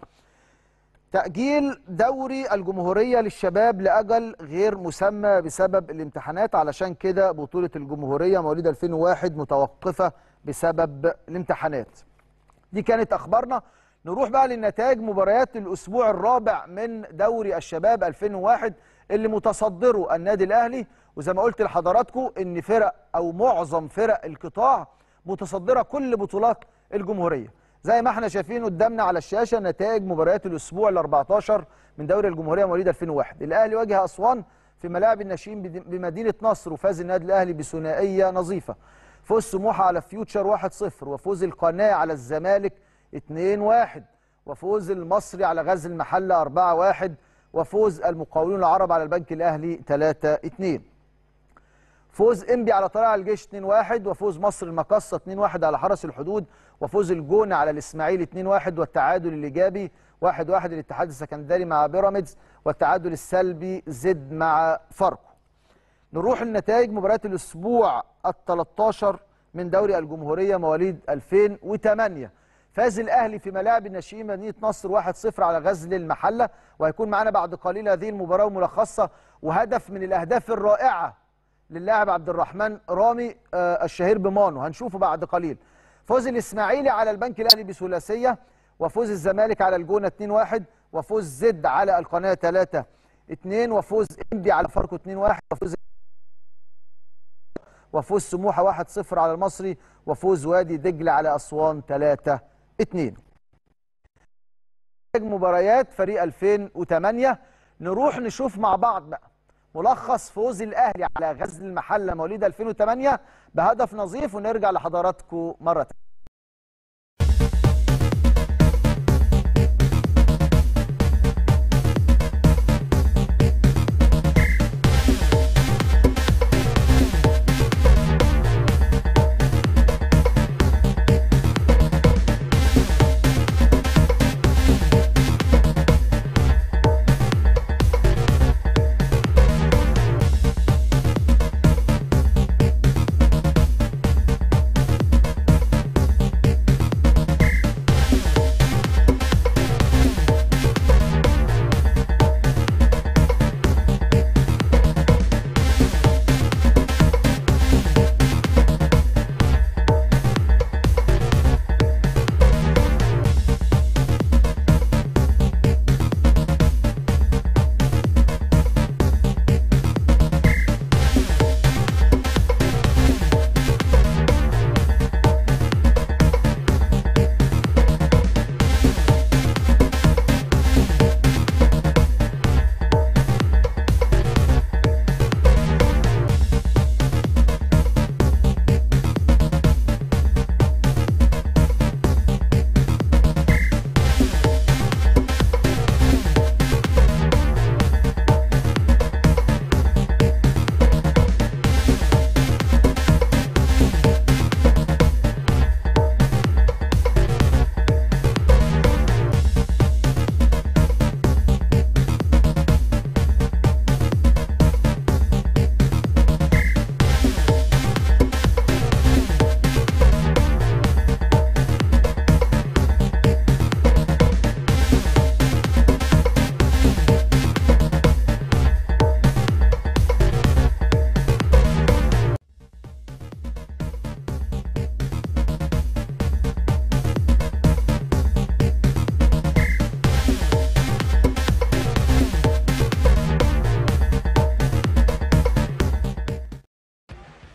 تأجيل دوري الجمهورية للشباب لأجل غير مسمى بسبب الامتحانات علشان كده بطولة الجمهورية مواليد 2001 متوقفة بسبب الامتحانات دي كانت أخبارنا نروح بقى للنتائج مباريات الأسبوع الرابع من دوري الشباب 2001 اللي متصدره النادي الأهلي وزي ما قلت لحضراتكم إن فرق أو معظم فرق القطاع متصدرة كل بطولات الجمهورية زي ما احنا شايفين قدامنا على الشاشه نتائج مباريات الاسبوع ال 14 من دوري الجمهوريه مواليد 2001 الاهلي واجه اسوان في ملاعب الناشئين بد- بمدينه نصر وفاز النادي الاهلي بثنائيه نظيفه فوز سموحه على فيوتشر 1-0 وفوز القناه على الزمالك 2-1 وفوز المصري على غزل المحله 4-1 وفوز المقاولون العرب على البنك الاهلي 3-2 فوز انبي على طلائع الجيش 2-1 وفوز مصر المقصه 2-1 على حرس الحدود وفوز الجونه على الاسماعيلي 2-1 والتعادل الايجابي 1-1 الاتحاد السكندري مع بيراميدز والتعادل السلبي زد مع فاركو نروح لنتائج مباريات الاسبوع ال 13 من دوري الجمهوريه مواليد 2008 فاز الاهلي في ملاعب الناشئين مدينه نصر 1-0 على غزل المحله وهيكون معانا بعد قليل هذه المباراه وملخصها وهدف من الاهداف الرائعه للاعب عبد الرحمن رامي آه، الشهير بمانو هنشوفه بعد قليل فوز الاسماعيلي على البنك الاهلي بثلاثيه وفوز الزمالك على الجونه 2-1 وفوز زد على القناه 3-2 وفوز انبي على فاركو 2-1 وفوز وفوز سموحه 1-0 على المصري وفوز وادي دجله على اسوان 3-2 مباريات فريق 2008 نروح نشوف مع بعض بقى ملخص فوز الاهلي على غزل المحله مواليد 2008 بهدف نظيف ونرجع لحضراتكم مره تانية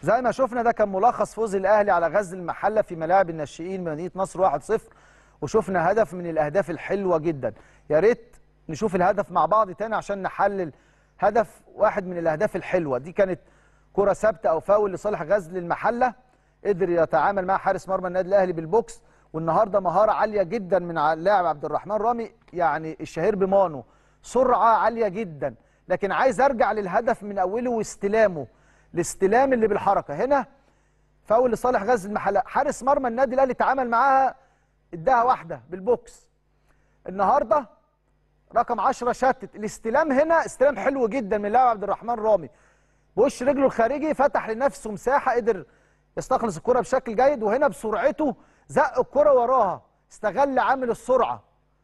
زي ما شفنا ده كان ملخص فوز الاهلي على غزل المحله في ملاعب الناشئين بمدينه نصر 1-0 وشفنا هدف من الاهداف الحلوه جدا يا ريت نشوف الهدف مع بعض تاني عشان نحلل هدف واحد من الاهداف الحلوه دي كانت كره ثابته او فاول لصالح غزل المحله قدر يتعامل مع حارس مرمى النادي الاهلي بالبوكس والنهارده مهاره عاليه جدا من اللاعب عبد الرحمن رامي يعني الشهير بمانو سرعه عاليه جدا لكن عايز ارجع للهدف من اوله واستلامه الاستلام اللي بالحركه هنا فاول لصالح غزل المحله حارس مرمى النادي الاهلي تعامل معاها اداها واحده بالبوكس النهارده رقم 10 شتت الاستلام هنا استلام حلو جدا من اللاعب عبد الرحمن رامي بوش رجله الخارجي فتح لنفسه مساحه قدر يستخلص الكره بشكل جيد وهنا بسرعته زق الكره وراها استغل عامل السرعه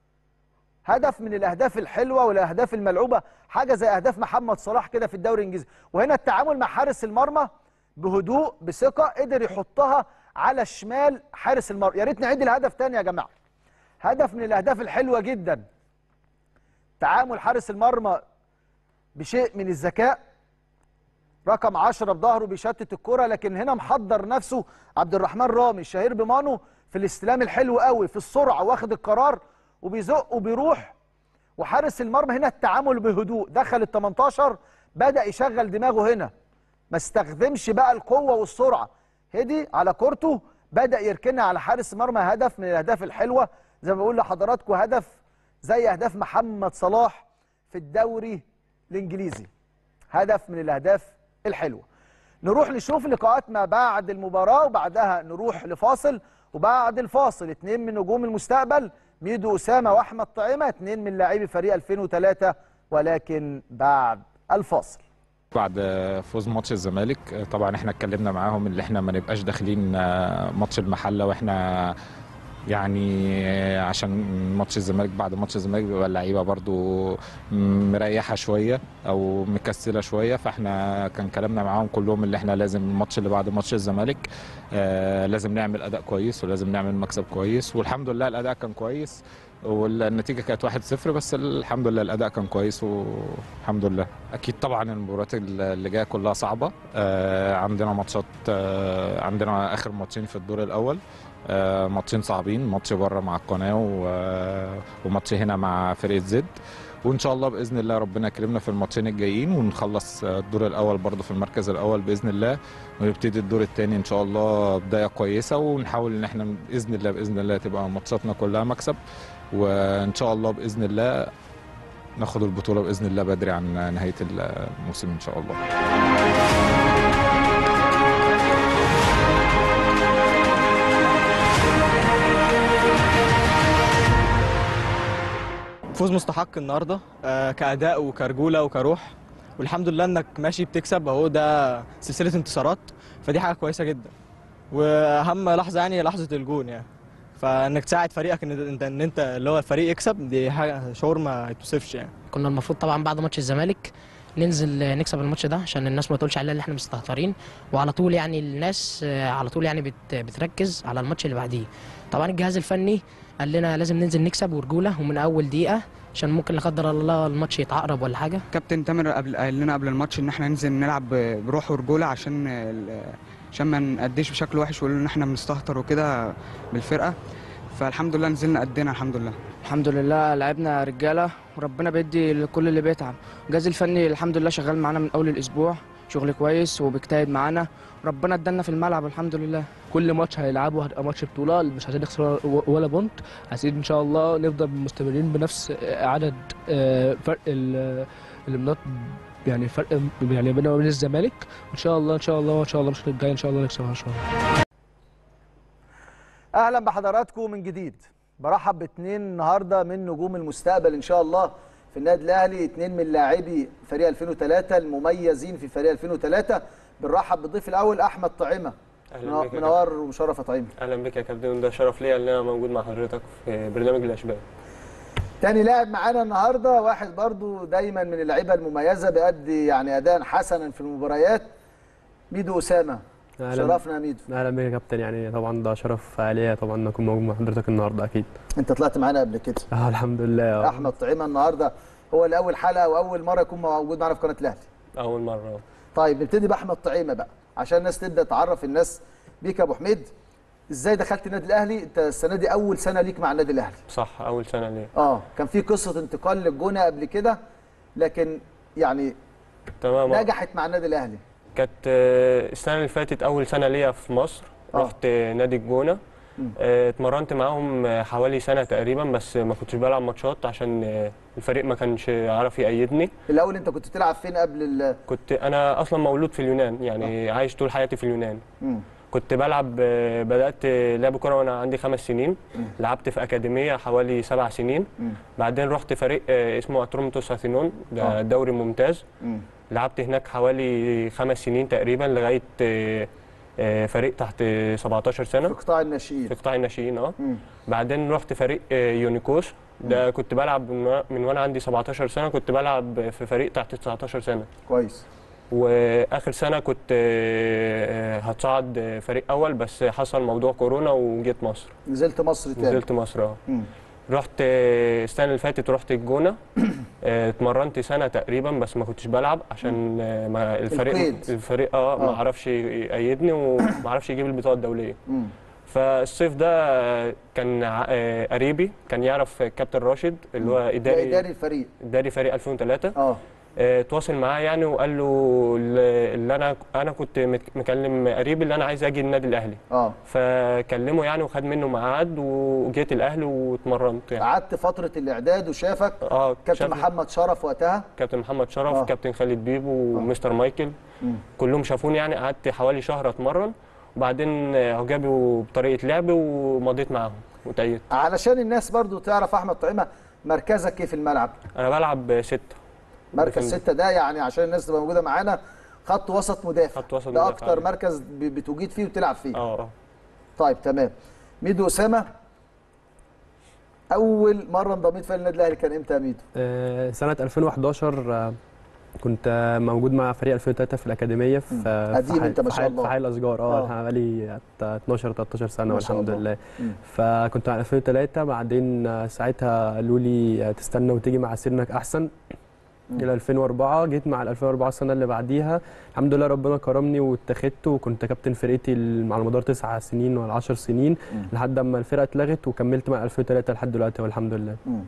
هدف من الاهداف الحلوه والاهداف الملعوبه حاجه زي اهداف محمد صلاح كده في الدوري الانجليزي وهنا التعامل مع حارس المرمى بهدوء بثقه قدر يحطها على شمال حارس المرمى يا ريت نعيد الهدف تاني يا جماعه هدف من الاهداف الحلوه جدا تعامل حارس المرمى بشيء من الذكاء رقم 10 بظهره بيشتت الكرة لكن هنا محضر نفسه عبد الرحمن رامي الشهير بمانو في الاستلام الحلو قوي في السرعة واخد القرار وبيزق وبيروح وحارس المرمى هنا التعامل بهدوء دخل ال 18 بدأ يشغل دماغه هنا ما استخدمش بقى القوة والسرعة هدي على كورته بدأ يركنها على حارس المرمى هدف من الأهداف الحلوة زي ما بقول لحضراتكم هدف زي أهداف محمد صلاح في الدوري الإنجليزي هدف من الأهداف الحلوة نروح نشوف لقاءات ما بعد المباراة وبعدها نروح لفاصل وبعد الفاصل اتنين من نجوم المستقبل ميدو أسامة وأحمد طعيمة اتنين من لاعبي فريق 2003 ولكن بعد الفاصل بعد فوز ماتش الزمالك طبعا احنا اتكلمنا معاهم اللي احنا ما نبقاش داخلين ماتش المحله واحنا يعني عشان ماتش الزمالك بعد ماتش الزمالك بيبقى اللعيبه برضو مريحه شويه او مكسله شويه فاحنا كان كلامنا معاهم كلهم اللي احنا لازم الماتش اللي بعد ماتش الزمالك آه لازم نعمل اداء كويس ولازم نعمل مكسب كويس والحمد لله الاداء كان كويس والنتيجه كانت 1-0 بس الحمد لله الاداء كان كويس والحمد لله اكيد طبعا المباريات اللي جايه كلها صعبه آه عندنا ماتشات آه عندنا اخر ماتشين في الدور الاول آه ماتشين صعبين ماتش بره مع القناه وماتش هنا مع فرقه زد وان شاء الله باذن الله ربنا يكرمنا في الماتشين الجايين ونخلص الدور الاول برضه في المركز الاول باذن الله ونبتدي الدور الثاني ان شاء الله بدايه كويسه ونحاول ان احنا باذن الله باذن الله تبقى ماتشاتنا كلها مكسب وان شاء الله باذن الله ناخد البطوله باذن الله بدري عن نهايه الموسم ان شاء الله فوز مستحق النهارده آه كاداء وكرجوله وكروح والحمد لله انك ماشي بتكسب اهو ده سلسله انتصارات فدي حاجه كويسه جدا واهم لحظه يعني لحظه الجون يعني فانك تساعد فريقك ان انت ان انت اللي هو الفريق يكسب دي حاجه شعور ما يتوصفش يعني كنا المفروض طبعا بعد ماتش الزمالك ننزل نكسب الماتش ده عشان الناس ما تقولش علينا ان احنا مستهترين وعلى طول يعني الناس على طول يعني بت بتركز على الماتش اللي بعديه طبعا الجهاز الفني قال لنا لازم ننزل نكسب ورجوله ومن اول دقيقه عشان ممكن لا قدر الله الماتش يتعقرب ولا حاجه كابتن تامر قبل قال لنا قبل الماتش ان احنا ننزل نلعب بروح ورجوله عشان عشان ما نأديش بشكل وحش ويقولوا ان احنا بنستهتر وكده بالفرقه فالحمد لله نزلنا قدنا الحمد لله الحمد لله لعبنا رجاله وربنا بيدي لكل اللي بيتعب الجهاز الفني الحمد لله شغال معانا من اول الاسبوع شغل كويس وبيجتهد معانا ربنا ادالنا في الملعب الحمد لله كل ماتش هيلعبه هتبقى ماتش بطوله مش عايزين نخسر ولا بونت عايزين ان شاء الله نفضل مستمرين بنفس عدد فرق النقاط يعني فرق يعني بيننا وبين الزمالك ان شاء الله ان شاء الله ان شاء الله الماتش الجاي ان شاء الله نكسبها ان شاء الله اهلا بحضراتكم من جديد برحب باثنين النهارده من نجوم المستقبل ان شاء الله في النادي الاهلي اثنين من لاعبي فريق 2003 المميزين في فريق 2003 بنرحب بالضيف الاول احمد طعيمه اهلا بك منور ومشرف يا طعيمه اهلا بك يا كابتن ده شرف ليا ان انا موجود مع حضرتك في برنامج الاشبال تاني لاعب معانا النهارده واحد برضو دايما من اللعيبه المميزه بيأدي يعني اداء حسنا في المباريات ميدو اسامه شرفنا يا ميدو اهلا بك يا كابتن يعني طبعا ده شرف عليا طبعا ان اكون موجود مع حضرتك النهارده اكيد انت طلعت معانا قبل كده اه الحمد لله احمد طعيمه النهارده هو الاول حلقه واول مره يكون موجود معانا في قناه الاهلي اول مره طيب نبتدي باحمد طعيمه بقى عشان الناس تبدا تعرف الناس بيك يا ابو حميد ازاي دخلت النادي الاهلي انت السنه دي اول سنه ليك مع النادي الاهلي صح اول سنه ليا اه كان في قصه انتقال للجونه قبل كده لكن يعني تمام آه. نجحت مع النادي الاهلي كانت آه، السنه اللي فاتت اول سنه ليا في مصر آه. رحت آه، نادي الجونه مم. آه، اتمرنت معاهم آه، حوالي سنه تقريبا بس ما كنتش بلعب ماتشات عشان آه، الفريق ما كانش عارف يأيدني الاول انت كنت بتلعب فين قبل ال كنت انا اصلا مولود في اليونان يعني عايش طول حياتي في اليونان مم. كنت بلعب آه، بدات آه، لعب كوره وانا عندي خمس سنين لعبت في اكاديميه حوالي سبع سنين مم. بعدين رحت فريق آه، اسمه اترومتوس اثينون آه. ده دوري ممتاز مم. لعبت هناك حوالي خمس سنين تقريبا لغايه آه، آه، فريق تحت آه، 17 سنه في قطاع الناشئين في قطاع الناشئين اه مم. بعدين رحت فريق آه، يونيكوس ده كنت بلعب من وأنا- من وانا عندي 17 سنه كنت بلعب في فريق تحت 19 سنه كويس واخر سنه كنت آه، آه، هتصعد آه، فريق اول بس حصل موضوع كورونا وجيت مصر نزلت مصر تاني نزلت مصر اه مم. رحت آه، السنه اللي فاتت رحت الجونه آه، اتمرنت سنه تقريبا بس ما كنتش بلعب عشان آه، ما الفريق القيد. الفريق اه آه. ما عرفش يأيدني وما عرفش يجيب البطاقه الدوليه مم. فالصيف ده آه، كان ع- آه، قريبي كان يعرف كابتن راشد اللي هو ده اداري اداري الفريق اداري فريق 2003 اه آه، تواصل معاه يعني وقال له ال- اللي انا انا كنت مت- مكلم قريبي اللي انا عايز اجي النادي الاهلي اه فكلمه يعني وخد منه ميعاد وجيت الاهلي واتمرنت يعني قعدت فتره الاعداد وشافك اه كابتن شاف- محمد شرف وقتها كابتن محمد شرف آه. كابتن خالد بيبو ومستر مايكل مم. كلهم شافوني يعني قعدت حوالي شهر اتمرن وبعدين آه، جابوا بطريقه لعب ومضيت معاهم وتأيدت علشان الناس برضو تعرف احمد طعيمه مركزك ايه في الملعب انا بلعب ستة مركز ديفندر. ستة ده يعني عشان الناس تبقى موجوده معانا خط وسط مدافع خط وسط ده مدافع، اكتر أيوة. مركز ب- بتوجد فيه وتلعب فيه اه اه طيب تمام ميدو اسامه اول مره انضميت فيها للنادي الاهلي كان امتى يا ميدو آه، سنة 2011 آه، كنت آه، موجود مع فريق 2003 في الأكاديمية في مم. في قديم حي- أنت ما في شاء حي- الله. في حي الأشجار آه. اه بقالي 12 13 سنة ما شاء والحمد الله. لله مم. فكنت مع 2003 بعدين آه، ساعتها قالوا لي آه، تستنى وتيجي مع سنك أحسن مم. الى 2004 جيت مع ال 2004 السنه اللي بعديها الحمد لله ربنا كرمني واتخذت وكنت كابتن فرقتي ال- على مدار تسع سنين ولا 10 سنين مم. لحد اما الفرقه اتلغت وكملت مع 2003 لحد دلوقتي والحمد لله مم.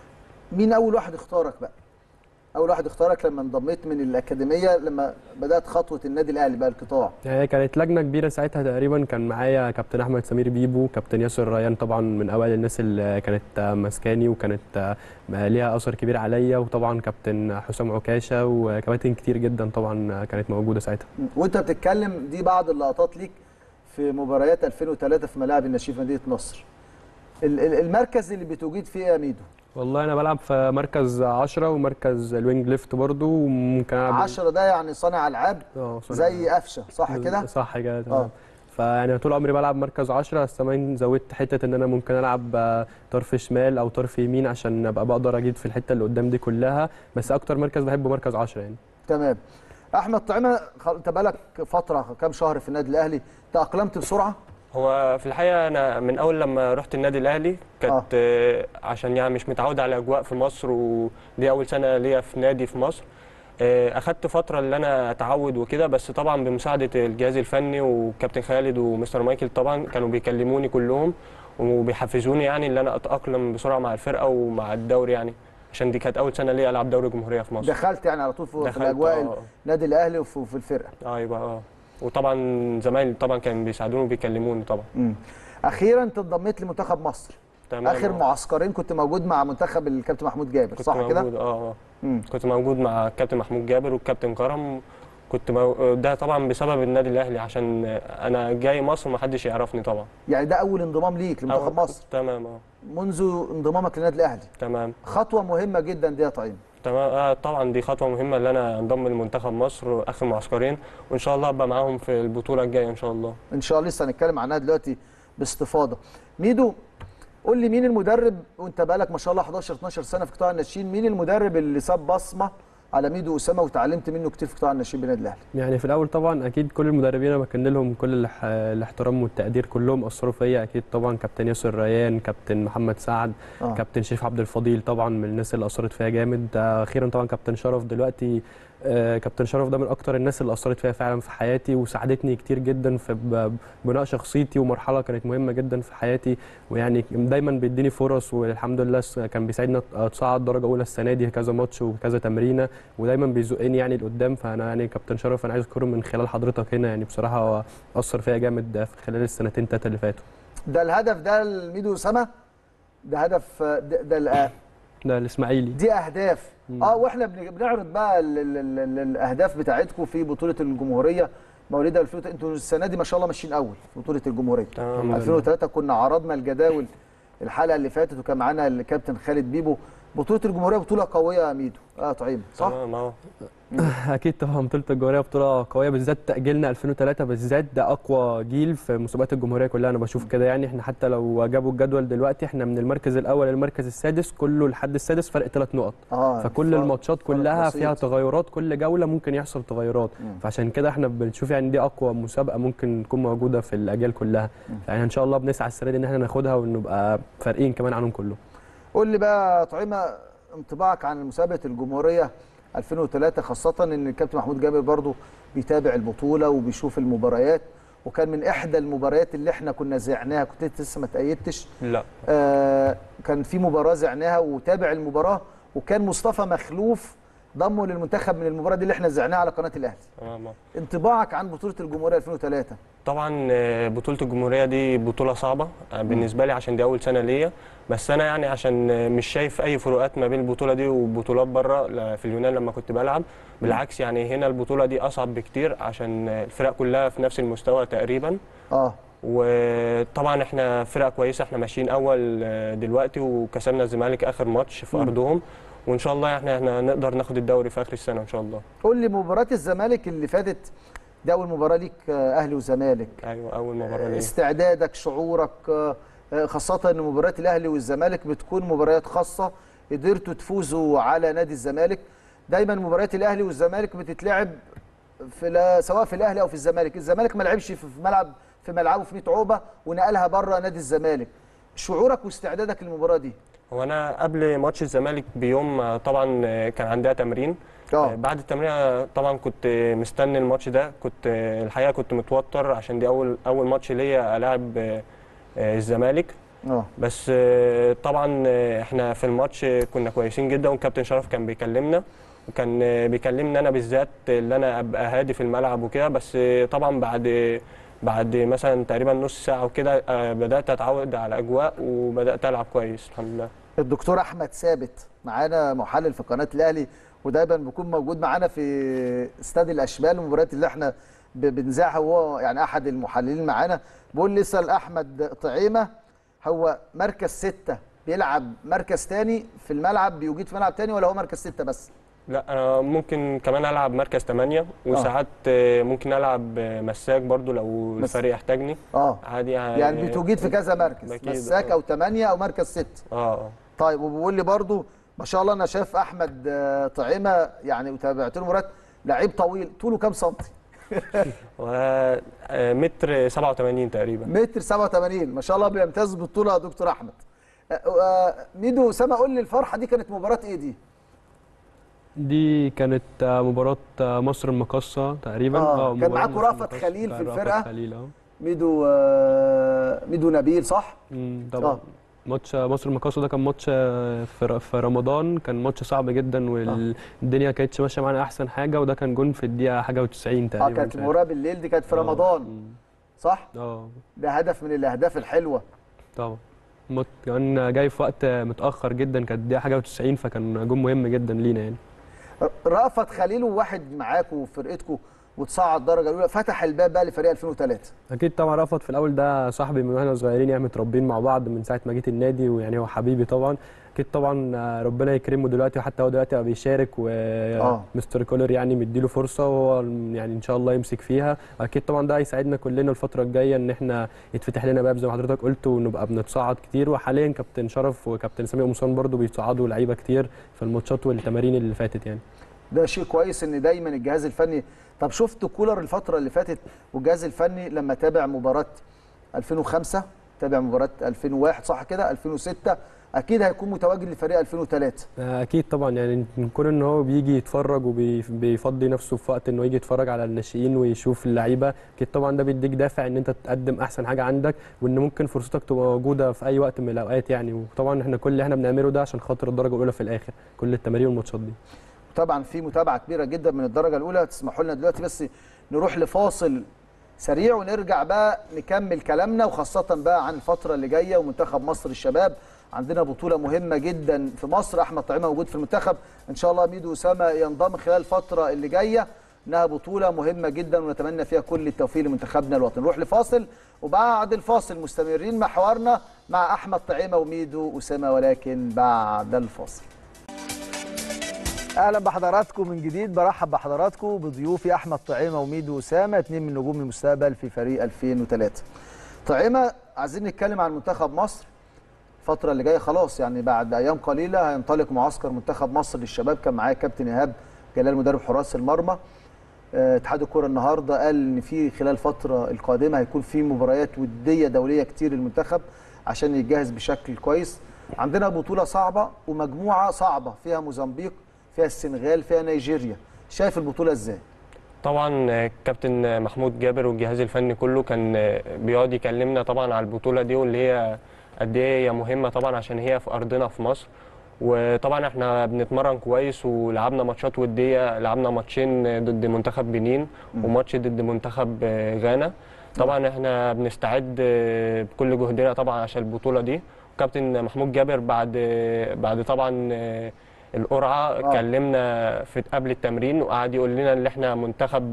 مين اول واحد اختارك بقى اول واحد اختارك لما انضميت من الاكاديميه لما بدات خطوه النادي الاهلي بقى القطاع هي كانت لجنه كبيره ساعتها تقريبا كان معايا كابتن احمد سمير بيبو كابتن ياسر ريان طبعا من اوائل الناس اللي كانت آه، ماسكاني وكانت آه، ليها اثر كبير عليا وطبعا كابتن حسام عكاشه وكباتن كتير جدا طبعا آه، كانت موجوده ساعتها مم. وانت بتتكلم دي بعض اللقطات ليك في مباريات 2003 في ملاعب النشيف مدينه نصر ال- ال- المركز اللي بتوجد فيه يا ميدو والله انا بلعب في مركز 10 ومركز الوينج ليفت برضو وممكن العب 10 ده يعني صانع العاب اه صانع زي قفشه صح كده صح كده اه تمام فيعني طول عمري بلعب مركز 10 بس كمان زودت حته ان انا ممكن العب آه، طرف شمال او طرف يمين عشان ابقى بقدر اجيب في الحته اللي قدام دي كلها بس اكتر مركز بحبه مركز 10 يعني تمام احمد طعيمه خ- انت بقالك فتره كام شهر في النادي الاهلي تاقلمت بسرعه هو في الحقيقه انا من اول لما رحت النادي الاهلي كانت آه. عشان يعني مش متعود على اجواء في مصر ودي اول سنه ليا في نادي في مصر آه، اخدت فتره اللي انا اتعود وكده بس طبعا بمساعده الجهاز الفني وكابتن خالد ومستر مايكل طبعا كانوا بيكلموني كلهم وبيحفزوني يعني ان انا اتاقلم بسرعه مع الفرقه ومع الدوري يعني عشان دي كانت اول سنه ليا العب دوري جمهوريه في مصر دخلت يعني على طول في, في دخلت، الاجواء آه. النادي الاهلي وفي وفي الفرقه ايوه اه وطبعا زمايلي طبعا كانوا بيساعدوني وبيكلموني طبعا مم. اخيرا انت انضميت لمنتخب مصر تمام اخر آه. معسكرين كنت موجود مع منتخب الكابتن محمود جابر كنت صح كده موجود اه اه مم. كنت موجود مع الكابتن محمود جابر والكابتن كرم كنت مو... ده طبعا بسبب النادي الاهلي عشان انا جاي مصر ومحدش يعرفني طبعا يعني ده اول انضمام ليك لمنتخب أو- مصر تمام اه منذ انضمامك للنادي الاهلي تمام خطوه مهمه جدا دي يا طعيم تمام آه طبعا دي خطوه مهمه ان انا انضم لمنتخب مصر اخر معسكرين وان شاء الله ابقى معاهم في البطوله الجايه ان شاء الله ان شاء الله لسه هنتكلم عنها دلوقتي باستفاضه ميدو قول لي مين المدرب وانت بقالك ما شاء الله 11 12 سنه في قطاع الناشئين مين المدرب اللي ساب بصمه على ميدو اسامه وتعلمت منه كتير في قطاع الناشئين بالنادي الاهلي يعني في الاول طبعا اكيد كل المدربين انا بكن لهم كل الاح- الاحترام والتقدير كلهم اثروا فيا اكيد طبعا كابتن ياسر ريان كابتن محمد سعد آه. كابتن شريف عبد الفضيل طبعا من الناس اللي اثرت فيا جامد آه، اخيرا طبعا كابتن شرف دلوقتي آه، كابتن شرف ده من اكتر الناس اللي اثرت فيها فعلا في حياتي وساعدتني كتير جدا في ب- بناء شخصيتي ومرحله كانت مهمه جدا في حياتي ويعني دايما بيديني فرص والحمد لله س- كان بيساعدني أت- اتصعد درجه اولى السنه دي كذا ماتش وكذا تمرينه ودايما بيزقني يعني لقدام فانا يعني كابتن شرف انا عايز اذكره من خلال حضرتك هنا يعني بصراحه هو اثر فيا جامد في خلال السنتين ثلاثه اللي فاتوا ده الهدف ده لميدو اسامه ده هدف ده, ده الآ- ده الاسماعيلي دي اهداف اه واحنا بن- بنعرض بقى ال- ال- ال- ال- الاهداف بتاعتكم في بطوله الجمهوريه مواليد 2003 انتوا السنه دي ما شاء الله ماشيين اول في بطوله الجمهوريه تمام. 2003 كنا عرضنا الجداول الحلقه اللي فاتت وكان معانا الكابتن خالد بيبو بطوله الجمهوريه بطوله قويه يا ميدو اه طعيم صح تمام اهو اكيد طبعا بطوله الجمهوريه بطوله قويه بالذات تاجيلنا 2003 بالذات ده اقوى جيل في مسابقات الجمهوريه كلها انا بشوف كده يعني احنا حتى لو جابوا الجدول دلوقتي احنا من المركز الاول للمركز السادس كله لحد السادس فرق ثلاث نقط اه فكل فرق- الماتشات فرق كلها بسيط. فيها تغيرات كل جوله ممكن يحصل تغيرات فعشان كده احنا بنشوف يعني دي اقوى مسابقه ممكن تكون موجوده في الاجيال كلها يعني ان شاء الله بنسعى السنه دي ان احنا ناخدها ونبقى فارقين كمان عنهم كلهم قول لي بقى طعيمه انطباعك عن مسابقه الجمهوريه 2003 خاصه ان الكابتن محمود جابر برضو بيتابع البطوله وبيشوف المباريات وكان من احدى المباريات اللي احنا كنا زعناها كنت انت لسه ما تأيدتش لا آه كان في مباراه زعناها وتابع المباراه وكان مصطفى مخلوف ضمه للمنتخب من المباراه دي اللي احنا زعناها على قناه الاهلي تمام أهو. انطباعك عن بطوله الجمهوريه 2003 طبعا آه، بطولة الجمهورية دي بطولة صعبة آه، بالنسبة لي عشان دي أول سنة ليا بس أنا يعني عشان آه، مش شايف أي فروقات ما بين البطولة دي وبطولات بره ل- في اليونان لما كنت بلعب بالعكس يعني هنا البطولة دي أصعب بكتير عشان آه، الفرق كلها في نفس المستوى تقريبا اه وطبعا احنا فرقة كويسة احنا ماشيين أول آه، دلوقتي وكسبنا الزمالك آخر ماتش في مم. أرضهم وإن شاء الله احنا احنا نقدر ناخد الدوري في آخر السنة إن شاء الله قول لي مباراه الزمالك اللي فاتت دي اول مباراه ليك آه، اهلي وزمالك أيوة أول مباراة ليا استعدادك شعورك آه، آه، خاصة ان مباريات الاهلي والزمالك بتكون مباريات خاصة قدرتوا تفوزوا على نادي الزمالك دايما مباريات الاهلي والزمالك بتتلعب في لا سواء في الاهلي او في الزمالك الزمالك ما لعبش في في ملعب في ملعبه في 100 عقبه ونقلها بره نادي الزمالك شعورك واستعدادك للمباراه دي هو انا قبل ماتش الزمالك بيوم آه، طبعا آه، كان عندها تمرين آه، بعد التمرين آه، طبعا كنت آه، مستني الماتش ده كنت آه، الحقيقه كنت متوتر عشان دي اول اول ماتش ليا العب آه، آه، الزمالك اه بس آه، طبعا آه، احنا في الماتش آه، كنا كويسين جدا والكابتن شرف كان بيكلمنا وكان آه، بيكلمني انا بالذات اللي انا ابقى هادي في الملعب وكده بس آه، طبعا بعد بعد مثلا تقريبا نص ساعه وكده آه، بدات اتعود على الاجواء وبدات العب كويس الحمد لله الدكتور احمد ثابت معانا محلل في قناه الاهلي ودايما بيكون موجود معانا في استاد الاشبال المباريات اللي احنا ب- بنذاعها وهو يعني احد المحللين معانا بيقول لي اسال احمد طعيمه هو مركز ستة بيلعب مركز تاني في الملعب بيوجد في ملعب تاني ولا هو مركز ستة بس لا انا ممكن كمان العب مركز 8 وساعات آه، ممكن العب آه، مساك برضو لو مس- الفريق يحتاجني اه عادي يعني بتوجد في كذا مركز أكيد، مساك آه. او ثمانية او مركز ستة اه اه طيب وبيقول لي برضو ما شاء الله انا شايف احمد آه، طعيمه يعني وتابعت له مباريات لعيب طويل طوله كام سنتي و- آه، متر 87 تقريبا متر 87 ما شاء الله بيمتاز بالطول يا دكتور احمد آه، آه، ميدو اسامه قول لي الفرحه دي كانت مباراه ايه دي دي كانت آه، مباراة آه، مصر المقاصة تقريبا آه، كان مباراة معاكوا مصر رأفت المقاصة. خليل كان في رأفت الفرقة. خليل اه ميدو آه، ميدو نبيل صح مم، طبعا آه. ماتش مصر المقاصة ده كان ماتش آه، في ر- في رمضان كان ماتش صعب جدا والدنيا ما كانتش ماشيه معانا احسن حاجه وده كان جون في الدقيقه حاجه و90 تقريبا اه كانت فاهم. المباراه بالليل دي كانت في آه، رمضان مم، صح اه ده هدف من الاهداف الحلوه طبعا مات- كان جاي في وقت متاخر جدا كانت الدقيقه حاجه و90 فكان جون مهم جدا لينا يعني رأفت خليل وواحد معاكوا وفرقتكم وتصعد الدرجه الاولى فتح الباب بقى لفريق 2003 اكيد طبعا رأفت في الاول ده صاحبي من واحنا صغيرين يعني متربيين مع بعض من ساعه ما جيت النادي ويعني هو حبيبي طبعا اكيد طبعا آه، ربنا يكرمه دلوقتي وحتى هو دلوقتي بقى بيشارك ومستر كولر يعني مديله فرصه وهو يعني ان شاء الله يمسك فيها اكيد طبعا ده هيساعدنا كلنا الفتره الجايه ان احنا يتفتح لنا باب زي ما حضرتك قلت ونبقى بنتصعد كتير وحاليا كابتن شرف وكابتن سامي قمصان برضو بيصعدوا لعيبه كتير في الماتشات والتمارين اللي فاتت يعني ده شيء كويس ان دايما الجهاز الفني طب شفت كولر الفتره اللي فاتت والجهاز الفني لما تابع مباراه 2005 تابع مباراه 2001 صح كده 2006 اكيد هيكون متواجد لفريق 2003 اكيد طبعا يعني كون ان هو بيجي يتفرج وبيفضي نفسه في وقت انه يجي يتفرج على الناشئين ويشوف اللعيبه اكيد طبعا ده بيديك دافع ان انت تقدم احسن حاجه عندك وان ممكن فرصتك تبقى موجوده في اي وقت من الاوقات يعني وطبعا احنا كل اللي احنا بنعمله ده عشان خاطر الدرجه الاولى في الاخر كل التمارين والماتشات دي طبعا في متابعه كبيره جدا من الدرجه الاولى تسمحوا لنا دلوقتي بس نروح لفاصل سريع ونرجع بقى نكمل كلامنا وخاصه بقى عن الفتره اللي جايه ومنتخب مصر الشباب عندنا بطوله مهمه جدا في مصر احمد طعيمه موجود في المنتخب ان شاء الله ميدو اسامه ينضم خلال الفتره اللي جايه انها بطوله مهمه جدا ونتمنى فيها كل التوفيق لمنتخبنا الوطني نروح لفاصل وبعد الفاصل مستمرين مع حوارنا مع احمد طعيمه وميدو اسامه ولكن بعد الفاصل اهلا بحضراتكم من جديد برحب بحضراتكم بضيوفي احمد طعيمه وميدو اسامه اثنين من نجوم المستقبل في فريق 2003 طعيمه عايزين نتكلم عن منتخب مصر الفتره اللي جايه خلاص يعني بعد ايام قليله هينطلق معسكر منتخب مصر للشباب كان معايا كابتن ايهاب جلال مدرب حراس المرمى اتحاد الكره النهارده قال ان في خلال الفتره القادمه هيكون في مباريات وديه دوليه كتير للمنتخب عشان يتجهز بشكل كويس عندنا بطوله صعبه ومجموعه صعبه فيها موزمبيق فيها السنغال فيها نيجيريا شايف البطوله ازاي طبعا كابتن محمود جابر والجهاز الفني كله كان بيقعد يكلمنا طبعا على البطوله دي واللي هي قد ايه هي مهمه طبعا عشان هي في ارضنا في مصر وطبعا احنا بنتمرن كويس ولعبنا ماتشات وديه لعبنا ماتشين ضد منتخب بنين وماتش ضد منتخب غانا طبعا احنا بنستعد بكل جهدنا طبعا عشان البطوله دي كابتن محمود جابر بعد بعد طبعا القرعه آه. كلمنا في قبل التمرين وقعد يقول لنا ان احنا منتخب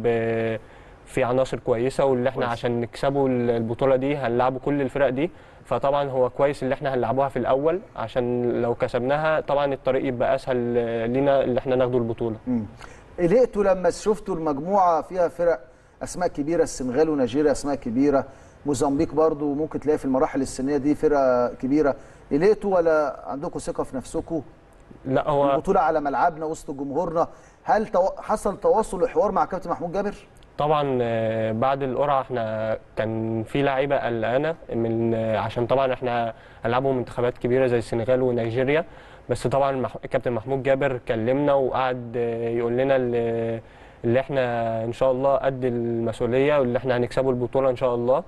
في عناصر كويسه واللي احنا عشان نكسبوا البطوله دي هنلعبوا كل الفرق دي فطبعا هو كويس اللي احنا هنلعبوها في الاول عشان لو كسبناها طبعا الطريق يبقى اسهل لينا اللي احنا ناخدوا البطوله قلقتوا لما شفتوا المجموعه فيها فرق اسماء كبيره السنغال ونيجيريا اسماء كبيره موزمبيق برضو ممكن تلاقي في المراحل السنيه دي فرقه كبيره قلقتوا ولا عندكم ثقه في نفسكم لا هو البطوله على ملعبنا وسط جمهورنا هل تو... حصل تواصل وحوار مع كابتن محمود جابر طبعا بعد القرعه احنا كان في لعيبه قلقانه من عشان طبعا احنا هنلعبوا منتخبات كبيره زي السنغال ونيجيريا بس طبعا كابتن محمود جابر كلمنا وقعد يقول لنا اللي, اللي احنا ان شاء الله قد المسؤوليه واللي احنا هنكسبوا البطوله ان شاء الله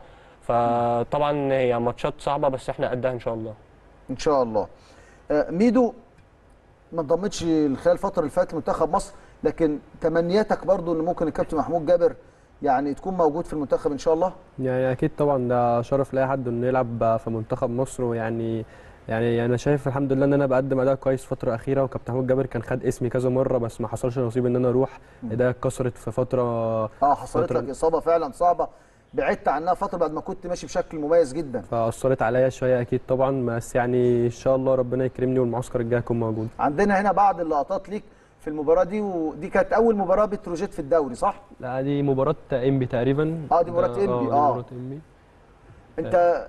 فطبعا هي ماتشات صعبه بس احنا قدها ان شاء الله ان شاء الله ميدو ما انضمتش خلال الفتره اللي فاتت منتخب مصر لكن تمنياتك برضو ان ممكن الكابتن محمود جابر يعني تكون موجود في المنتخب ان شاء الله يعني اكيد طبعا ده شرف لاي حد انه يلعب في منتخب مصر ويعني يعني انا شايف الحمد لله ان انا بقدم اداء كويس فتره اخيره وكابتن محمود جابر كان خد اسمي كذا مره بس ما حصلش نصيب ان انا اروح ايديا اتكسرت في فتره اه حصلت لك اصابه فعلا صعبه بعدت عنها فتره بعد ما كنت ماشي بشكل مميز جدا فاثرت عليا شويه اكيد طبعا بس يعني ان شاء الله ربنا يكرمني والمعسكر الجاي يكون موجود عندنا هنا بعض اللقطات ليك في المباراه دي ودي كانت اول مباراه بتروجيت في الدوري صح لا دي مباراه انبي تقريبا اه دي مباراه انبي اه مباراه انبي انت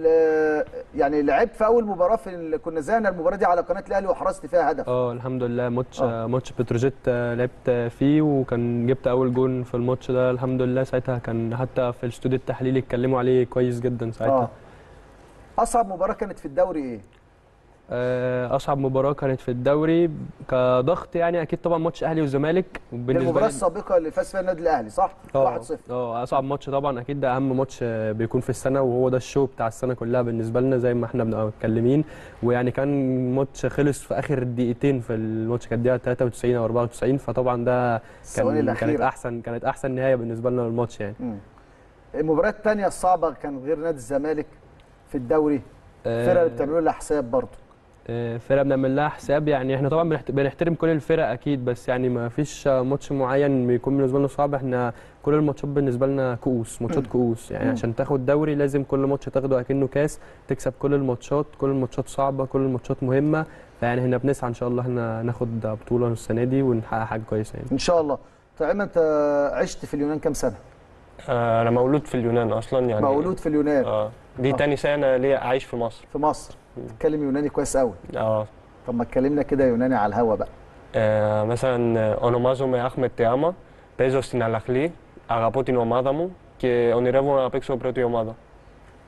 يعني لعبت في اول مباراه في ال... كنا زينا المباراه دي على قناه الاهلي وحرزت فيها هدف اه الحمد لله ماتش آه. ماتش بتروجيت لعبت فيه وكان جبت اول جون في الماتش ده الحمد لله ساعتها كان حتى في الاستوديو التحليلي اتكلموا عليه كويس جدا ساعتها آه. اصعب مباراه كانت في الدوري ايه اصعب مباراه كانت في الدوري كضغط يعني اكيد طبعا ماتش اهلي والزمالك المباراه السابقه اللي فاز فيها النادي الاهلي صح 1-0 اه اصعب ماتش طبعا اكيد ده اهم ماتش بيكون في السنه وهو ده الشو بتاع السنه كلها بالنسبه لنا زي ما احنا بنبقى متكلمين ويعني كان ماتش خلص في اخر دقيقتين في الماتش كانت دقيقه 93 او 94 فطبعا ده كان كانت احسن كانت احسن نهايه بالنسبه لنا للماتش يعني المباراه الثانيه الصعبه كان غير نادي الزمالك في الدوري الفرقه اللي بتعملوا لها حساب برضه فرقه بنعمل لها حساب يعني احنا طبعا بنحترم كل الفرق اكيد بس يعني ما فيش ماتش معين بيكون بالنسبه لنا صعب احنا كل الماتشات بالنسبه لنا كؤوس ماتشات كؤوس يعني عشان تاخد دوري لازم كل ماتش تاخده اكنه كاس تكسب كل الماتشات كل الماتشات صعبه كل الماتشات مهمه فيعني احنا بنسعى ان شاء الله احنا ناخد بطوله السنه دي ونحقق حاجه كويسه يعني ان شاء الله طيب انت عشت في اليونان كام سنه آه انا مولود في اليونان اصلا يعني مولود في اليونان اه دي آه. تاني سنه ليا اعيش في مصر في مصر تتكلم يوناني كويس قوي اه طب ما اتكلمنا كده يوناني على الهوا بقى ε, مثلا ονομάζομαι Αχμετ Τεάμα, παίζω στην Αλαχλή, αγαπώ την ομάδα μου και ονειρεύομαι να παίξω πρώτη ομάδα.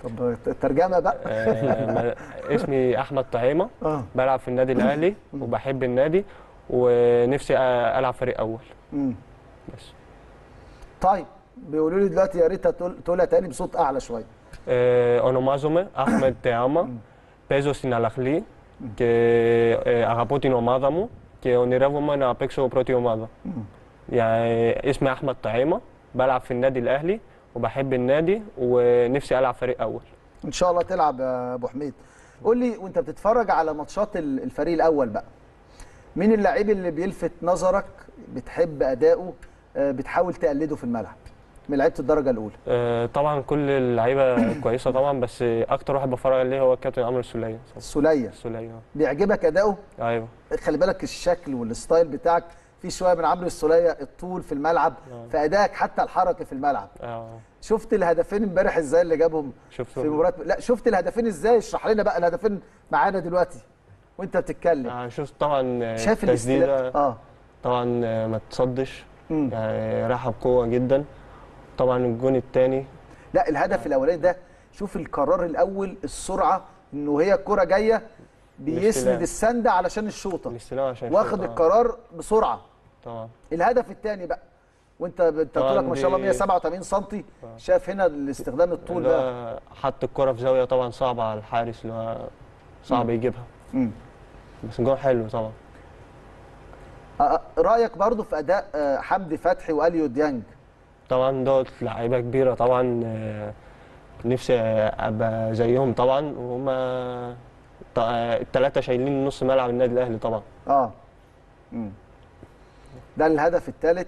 طب الترجمه بقى آه، ما- اسمي احمد طعيمه اه بلعب في النادي الاهلي وبحب النادي ونفسي أ- العب فريق اول مم. بس طيب بيقولوا لي دلوقتي يا ريت تقول- تقولها تاني بصوت اعلى شويه Ε, ονομάζομαι Ahmed Teama. Παίζω στην Αλαχλή και ε, αγαπώ την ομάδα μου και ονειρεύομαι να παίξω πρώτη ομάδα. يعني اسمي احمد طعيمه بلعب في النادي الاهلي وبحب النادي ونفسي العب فريق اول ان شاء الله تلعب يا ابو حميد قول لي وانت بتتفرج على ماتشات ال- الفريق الاول بقى مين اللعيب اللي بيلفت نظرك بتحب اداؤه آه، بتحاول تقلده في الملعب من لعيبه الدرجه الاولى آه، طبعا كل اللعيبه كويسه طبعا بس اكتر واحد بتفرج عليه هو الكابتن عمرو السوليه السوليه السوليه بيعجبك اداؤه ايوه خلي بالك الشكل والستايل بتاعك في شويه من عمرو السوليه الطول في الملعب آه. في ادائك حتى الحركه في الملعب اه شفت الهدفين امبارح ازاي اللي جابهم شفت في مباراه لا شفت الهدفين ازاي اشرح لنا بقى الهدفين معانا دلوقتي وانت بتتكلم آه، شفت طبعا آه، شايف التسديده الاستيلاء اه طبعا آه، ما تصدش مم. يعني راحه بقوه جدا طبعا الجون الثاني لا الهدف الاولاني ده شوف القرار الاول السرعه انه هي الكره جايه بيسند الاستلام. السنده علشان الشوطه الاستلام عشان واخد الشوط، آه، القرار بسرعه طبعا الهدف الثاني بقى وانت انت طبعاً طولك ما شاء الله دي- 187 سم شايف هنا الاستخدام الطول اللي ده هو حط الكرة في زاوية طبعا صعبة على الحارس اللي هو صعب مم. يجيبها مم. بس جون حلو طبعا آه، رايك برضو في اداء آه، حمدي فتحي واليو ديانج طبعا دوت لعيبة كبيرة طبعا آه، نفسي ابقى زيهم طبعا وهما ط- آه، التلاتة شايلين نص ملعب النادي الاهلي طبعا اه مم. ده الهدف الثالث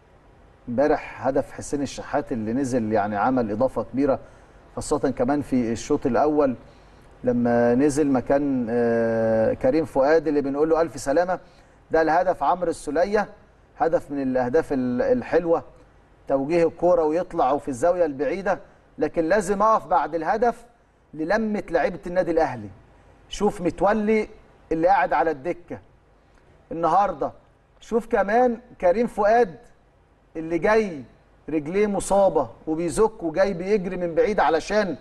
امبارح هدف حسين الشحات اللي نزل يعني عمل اضافه كبيره خاصه كمان في الشوط الاول لما نزل مكان آه، كريم فؤاد اللي بنقول له الف سلامه ده الهدف عمرو السوليه هدف من الاهداف ال- الحلوه توجيه الكوره ويطلع في الزاويه البعيده لكن لازم اقف بعد الهدف للمه لعيبه النادي الاهلي شوف متولي اللي قاعد على الدكه النهارده شوف كمان كريم فؤاد اللي جاي رجليه مصابه وبيزك وجاي بيجري من بعيد علشان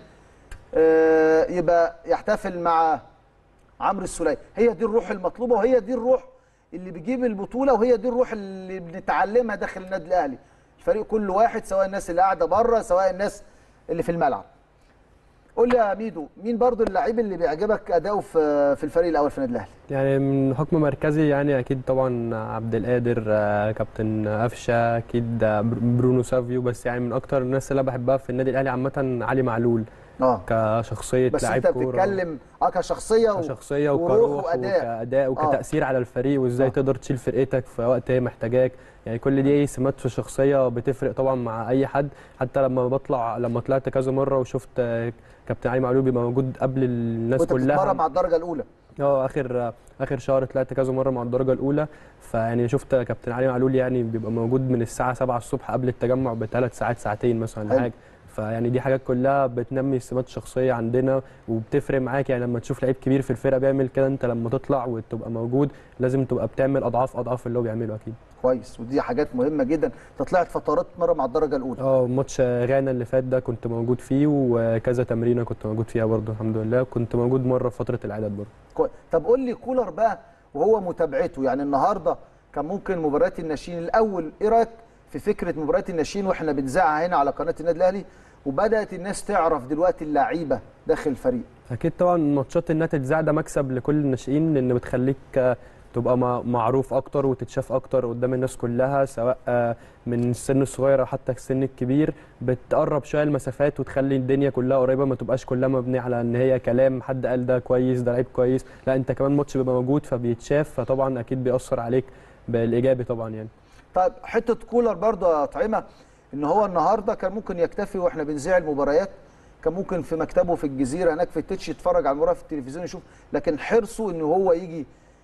آه، يبقى يحتفل مع عمرو السوليه هي دي الروح المطلوبه وهي دي الروح اللي بيجيب البطوله وهي دي الروح اللي بنتعلمها داخل النادي الاهلي الفريق كل واحد سواء الناس اللي قاعده بره سواء الناس اللي في الملعب قول لي يا ميدو مين برضو اللعيب اللي بيعجبك اداؤه في في الفريق الاول في النادي الاهلي يعني من حكم مركزي يعني اكيد طبعا عبد القادر آه، كابتن قفشه اكيد آه، بر- برونو سافيو بس يعني من اكتر الناس اللي أنا بحبها في النادي الاهلي عامه علي معلول اه كشخصيه بس لعيب انت كوره بتتكلم اه كشخصيه و... كشخصيه وروح وكروح واداء وكاداء آه. وكتاثير على الفريق وازاي آه. تقدر تشيل فرقتك في وقت هي محتاجاك يعني كل دي سمات في الشخصيه بتفرق طبعا مع اي حد حتى لما بطلع لما طلعت كذا مره وشفت آه، كابتن علي معلول بيبقى موجود قبل الناس وانت كلها بتتمرن مع الدرجه الاولى اه اخر اخر شهر طلعت كذا مره مع الدرجه الاولى فيعني شفت كابتن علي معلول يعني بيبقى موجود من الساعه 7 الصبح قبل التجمع بثلاث ساعات ساعتين مثلا حلو. ولا حاجه فيعني دي حاجات كلها بتنمي السمات الشخصيه عندنا وبتفرق معاك يعني لما تشوف لعيب كبير في الفرقه بيعمل كده انت لما تطلع وتبقى موجود لازم تبقى بتعمل اضعاف اضعاف اللي هو بيعمله اكيد كويس ودي حاجات مهمه جدا انت طلعت فترات تتمرن مع الدرجه الاولى اه ماتش غانا اللي فات ده كنت موجود فيه وكذا تمرينه كنت موجود فيها برضه الحمد لله كنت موجود مره في فتره الاعداد برضه كويس. طب قول لي كولر بقى وهو متابعته يعني النهارده كان ممكن مباريات الناشئين الاول ايه رايك في فكره مباريات الناشئين واحنا بنذاعها هنا على قناه النادي الاهلي وبدات الناس تعرف دلوقتي اللعيبه داخل الفريق اكيد طبعا ماتشات انها تتذاع ده مكسب لكل الناشئين لان بتخليك آه، تبقى مع- معروف اكتر وتتشاف اكتر قدام الناس كلها سواء آه، من السن الصغير او حتى السن الكبير بتقرب شويه المسافات وتخلي الدنيا كلها قريبه ما تبقاش كلها مبنيه على ان هي كلام حد قال ده كويس ده لعيب كويس لا انت كمان ماتش بيبقى موجود فبيتشاف فطبعا اكيد بيأثر عليك بالايجابي طبعا يعني طيب حته كولر برضه يا طعيمه ان هو النهارده كان ممكن يكتفي واحنا بنذيع المباريات كان ممكن في مكتبه في الجزيره هناك في التتش يتفرج على المباراه في التلفزيون يشوف لكن حرصه ان هو يجي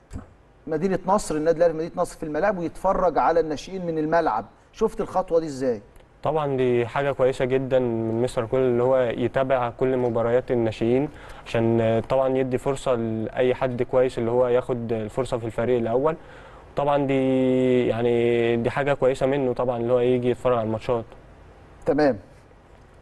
مدينه نصر النادي الاهلي في مدينه نصر في الملاعب ويتفرج على الناشئين من الملعب شفت الخطوه دي ازاي طبعا دي حاجة كويسة جدا من مستر كل اللي هو يتابع كل مباريات الناشئين عشان آه، طبعا يدي فرصة لأي حد كويس اللي هو ياخد الفرصة في الفريق الأول طبعا دي يعني دي حاجة كويسة منه طبعا اللي هو يجي يتفرج على الماتشات تمام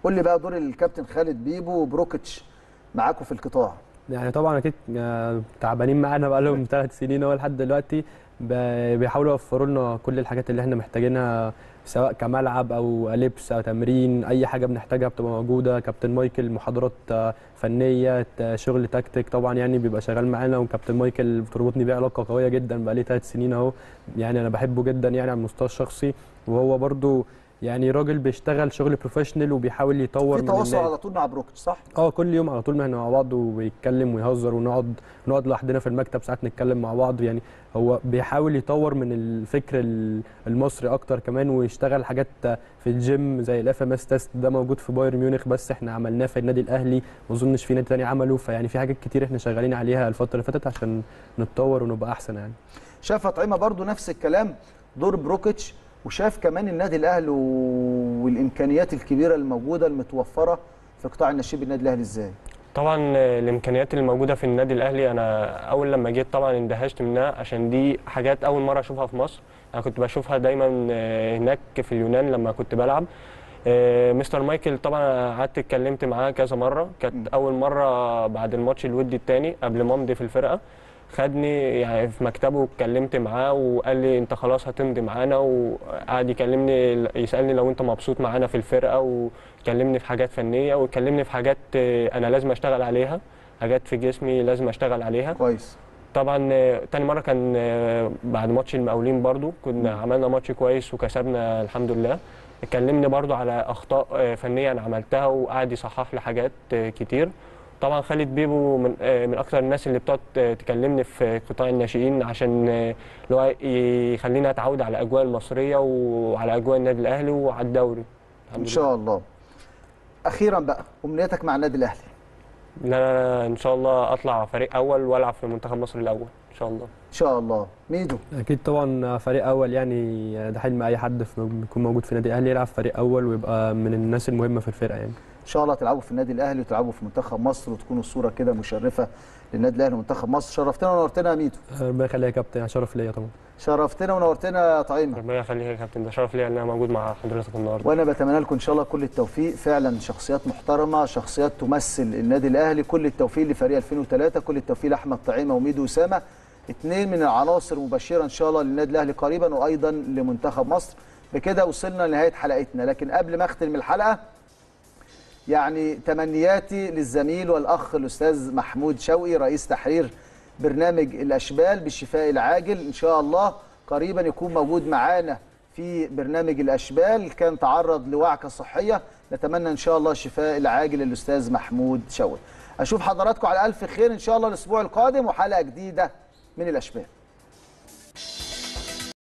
قول لي بقى دور الكابتن خالد بيبو وبروكيتش معاكم في القطاع يعني طبعا اكيد آه، تعبانين معانا بقى لهم ثلاث سنين اهو لحد دلوقتي ب- بيحاولوا يوفروا لنا كل الحاجات اللي احنا محتاجينها سواء كملعب او لبس او تمرين اي حاجه بنحتاجها بتبقى موجوده كابتن مايكل محاضرات آه، فنيه ت- شغل تكتيك طبعا يعني بيبقى شغال معانا وكابتن مايكل بتربطني بيه علاقه قويه جدا بقى لي ثلاث سنين اهو يعني انا بحبه جدا يعني على المستوى الشخصي وهو برضو يعني راجل بيشتغل شغل بروفيشنال وبيحاول يطور في من تواصل النادي. على طول مع بروكيتش صح؟ اه كل يوم على طول ما احنا مع بعض وبيتكلم ويهزر ونقعد نقعد لوحدنا في المكتب ساعات نتكلم مع بعض يعني هو بيحاول يطور من الفكر ال- المصري اكتر كمان ويشتغل حاجات في الجيم زي الاف ام اس تيست ده موجود في بايرن ميونخ بس احنا عملناه في النادي الاهلي ما اظنش في نادي تاني عمله فيعني في حاجات كتير احنا شغالين عليها الفتره اللي فاتت عشان نتطور ونبقى احسن يعني شاف طعيمه برضو نفس الكلام دور بروكيتش وشاف كمان النادي الاهلي و- والامكانيات الكبيره الموجوده المتوفره في قطاع النشيب النادي الاهلي ازاي؟ طبعا الامكانيات اللي موجوده في النادي الاهلي انا اول لما جيت طبعا اندهشت منها عشان دي حاجات اول مره اشوفها في مصر انا كنت بشوفها دايما آه، هناك في اليونان لما كنت بلعب آه، مستر مايكل طبعا قعدت اتكلمت معاه كذا مره كانت اول مره بعد الماتش الودي الثاني قبل ما امضي في الفرقه خدني يعني في مكتبه واتكلمت معاه وقال لي انت خلاص هتمضي معانا وقعد يكلمني يسالني لو انت مبسوط معانا في الفرقه وكلمني في حاجات فنيه وكلمني في حاجات آه، انا لازم اشتغل عليها حاجات في جسمي لازم اشتغل عليها كويس طبعا آه، تاني مره كان آه، بعد ماتش المقاولين برضو كنا عملنا ماتش كويس وكسبنا الحمد لله كلمني برضو على اخطاء آه، فنيه انا عملتها وقعد يصحح لي حاجات آه، كتير طبعا خالد بيبو من آه، من اكثر الناس اللي بتقعد آه، تكلمني في قطاع الناشئين عشان آه، اللي هو يخليني اتعود على الاجواء المصريه وعلى اجواء النادي الاهلي وعلى الدوري ان شاء الله اخيرا بقى امنيتك مع النادي الاهلي ان انا ان شاء الله اطلع فريق اول والعب في منتخب مصر الاول ان شاء الله ان شاء الله ميدو اكيد طبعا فريق اول يعني ده حلم اي حد في- يكون موجود في النادي الاهلي يلعب فريق اول ويبقى من الناس المهمه في الفرقه يعني ان شاء الله تلعبوا في النادي الاهلي وتلعبوا في منتخب مصر وتكونوا صوره كده مشرفه للنادي الاهلي ومنتخب مصر شرفتنا ونورتنا يا ميدو ربنا يخليك يا كابتن شرف ليا طبعا شرفتنا ونورتنا يا طعيمه ربنا يخليك يا كابتن ده شرف ليا ان انا موجود مع حضرتك النهارده وانا بتمنى لكم ان شاء الله كل التوفيق فعلا شخصيات محترمه شخصيات تمثل النادي الاهلي كل التوفيق لفريق 2003 كل التوفيق لاحمد طعيمه وميدو اسامه اثنين من العناصر مبشره ان شاء الله للنادي الاهلي قريبا وايضا لمنتخب مصر بكده وصلنا لنهايه حلقتنا لكن قبل ما اختم الحلقه يعني تمنياتي للزميل والاخ الاستاذ محمود شوقي رئيس تحرير برنامج الاشبال بالشفاء العاجل ان شاء الله قريبا يكون موجود معانا في برنامج الاشبال كان تعرض لوعكه صحيه نتمنى ان شاء الله الشفاء العاجل للاستاذ محمود شوقي اشوف حضراتكم على الف خير ان شاء الله الاسبوع القادم وحلقه جديده من الاشبال